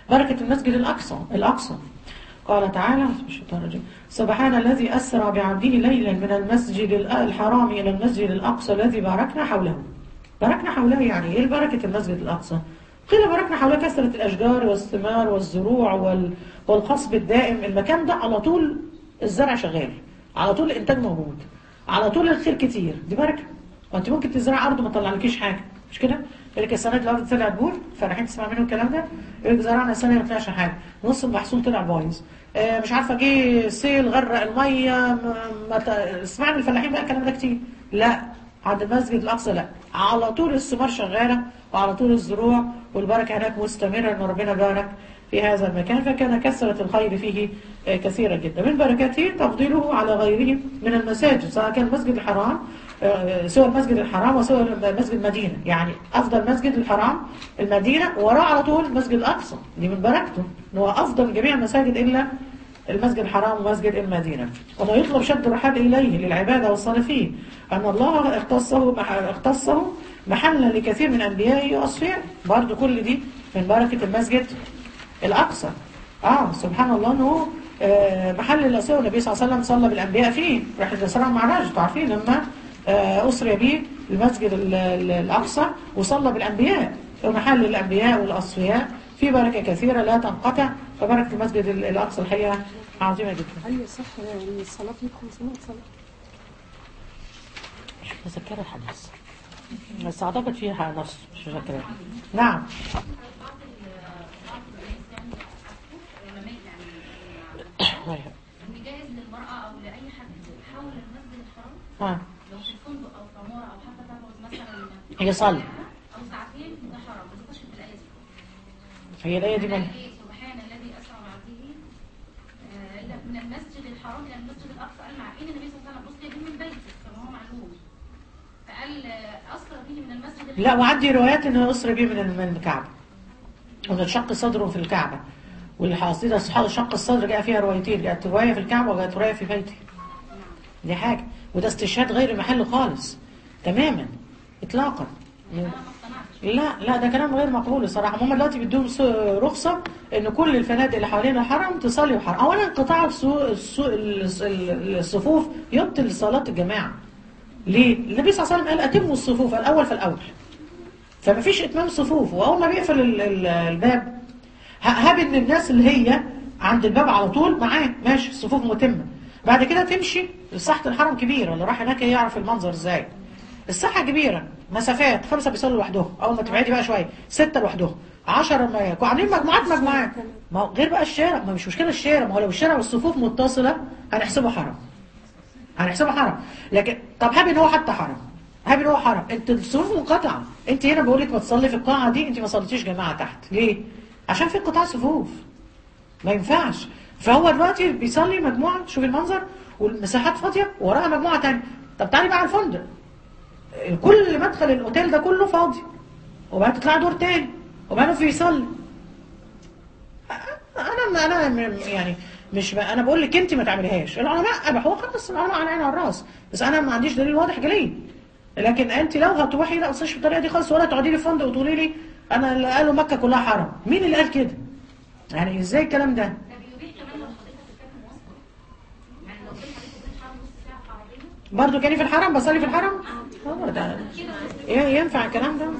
بركة المسجد الأقصى الأقصى قال تعالى الشيطان الرجيم سبحان الذي أسرى بعبده ليلا من المسجد الحرام إلى المسجد الأقصى الذي باركنا حوله باركنا حوله يعني إيه بركة المسجد الأقصى قيل باركنا حوله كثرة الأشجار والثمار والزروع وال... والقصب الدائم المكان ده على طول الزرع شغال على طول الإنتاج موجود على طول الخير كتير دي بركة وانت ممكن تزرع أرض ما تطلعلكيش حاجة مش كده؟ يقول لك السنة دي الأرض طلعت بور فرحين تسمع منه الكلام ده يقول لك زرعنا السنة ما طلعش حاجة نص المحصول طلع بايظ آه مش عارفة جه سيل غرق المية ما ما ت- سمعنا الفلاحين بقى الكلام ده كتير لا عند المسجد الأقصى لا على طول الثمار شغالة وعلى طول الزروع والبركة هناك مستمرة إن ربنا بارك في هذا المكان فكان كثرة الخير فيه آه، كثيرة جدا من بركاته تفضيله على غيره من المساجد سواء كان المسجد الحرام آه، سوى المسجد الحرام وسوى مسجد المدينة يعني أفضل مسجد الحرام المدينة وراه على طول المسجد الأقصى دي من بركته إن هو أفضل جميع المساجد إلا المسجد الحرام ومسجد المدينة وما يطلب شد الرحال إليه للعبادة والصلاة فيه أن الله اختصه مح- اختصه محلا لكثير من أنبيائه وأصفيائه برضه كل دي من بركة المسجد الأقصى آه سبحان الله أنه آه، محل الأسرة والنبي صلى الله عليه وسلم صلى بالأنبياء فيه راح الإسراء معراج انتوا عارفين لما آه، أسري به المسجد ال- ال- الأقصى وصلى بالأنبياء ومحل الأنبياء والأصفياء في بركة كثيرة لا تنقطع فبركة المسجد ال- الأقصى الحقيقة عظيمة جدا هل يصح ان الصلاه فيه 500 صلاه؟ مش متذكرة الحديث بس أعتقد فيها نص مش متذكرة نعم أيوة. ان جاهز للمرأة او لأي حد حول المسجد الحرام ها لو في فندق او في عمارة او حتى تجوز مثلا يصلي او ساعتين ده حرام ما تخش في الآية دي هي الآية دي من إيه؟ سبحان الذي أسرى بعبده آه، إلى من المسجد الحرام إلى المسجد الأقصى قال مع إن النبي صلى الله عليه وسلم أسري به من بيته كما هو معلوم فقال آه، أسرى به من المسجد لا وعندي روايات انه اسري بيه من من الكعبه وان شق صدره في الكعبه والحاصله صحاب شق الصدر جاء فيها روايتين جاءت روايه في الكعبه وجاءت روايه في بيتي دي حاجه وده استشهاد غير محله خالص تماما اطلاقا أنا ما اقتنعتش لا لا ده كلام غير مقبول الصراحه هم دلوقتي بيدوهم س- رخصه ان كل الفنادق اللي حوالين الحرم تصلي الحرم اولا انقطاع السو- السو- الس- ال- الصفوف يبطل صلاه الجماعه ليه النبي صلى الله عليه وسلم قال اتموا الصفوف الاول فالاول فما فيش اتمام صفوف واول ما بيقفل ال- ال- الباب ه- هاب ان الناس اللي هي عند الباب على طول معاه ماشي الصفوف متمه بعد كده تمشي ساحه الحرم كبيره اللي راح هناك يعرف المنظر ازاي الساحه كبيره مسافات خمسه بيصلوا لوحدهم اول ما تبعدي بقى شويه سته لوحدهم 10 ما يكونوا عاملين مجموعات مجموعات ما هو غير بقى الشارع ما مش مشكله الشارع ما هو لو الشارع والصفوف متصله هنحسبه حرم هنحسبه حرم لكن طب هاب ان هو حتى حرم هاب ان هو حرم انت الصفوف منقطعه انت هنا بقول لك ما تصلي في القاعه دي انت ما صليتيش جماعه تحت ليه عشان في انقطاع صفوف ما ينفعش فهو دلوقتي بيصلي مجموعه شوف المنظر والمساحات فاضيه وراها مجموعه تانية طب تعالي بقى على الفندق كل مدخل الاوتيل ده كله فاضي وبعدين تطلع دور تاني وبعدين في يصلي انا انا م- يعني مش ب... انا بقول لك انت ما تعمليهاش العلماء اباحوها خلاص العلماء على العين وعلى الراس بس انا ما عنديش دليل واضح جلي لكن انت لو هتروحي لا تصيش بالطريقه دي خالص ولا تقعدي لي في فندق وتقولي لي انا اللي قالوا مكه كلها حرم مين اللي قال كده يعني ازاي الكلام ده ده بيبيح كمان لو حضرتك بتركب مواصلة يعني لو في حضرتك بين حرام نص ساعة في عربية برضو كاني في الحرم بصلي في الحرم هو ده ي- ينفع الكلام ده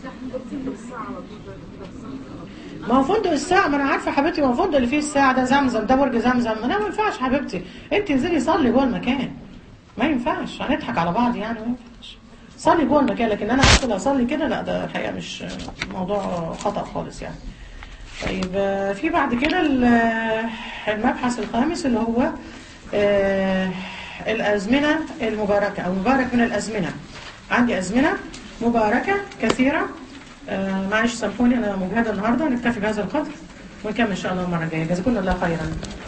ما هو فندق الساعة ما انا عارفة حبيبتي ما هو فندق اللي فيه الساعة ده زمزم ده برج زمزم ما انا ما ينفعش حبيبتي انت انزلي صلي جوه المكان ما ينفعش هنضحك على بعض يعني ما ينفعش صلي جوه المكان لكن انا ادخل اصلي كده لا ده الحقيقة مش موضوع خطأ خالص يعني طيب آه، في بعد كده ال- المبحث الخامس اللي هو آه، الأزمنة المباركة أو مبارك من الأزمنة عندي أزمنة مباركة كثيرة آه، معلش سامحوني أنا مجهدة النهاردة نكتفي بهذا القدر ونكمل إن شاء الله المرة الجاية جزاكم الله خيرا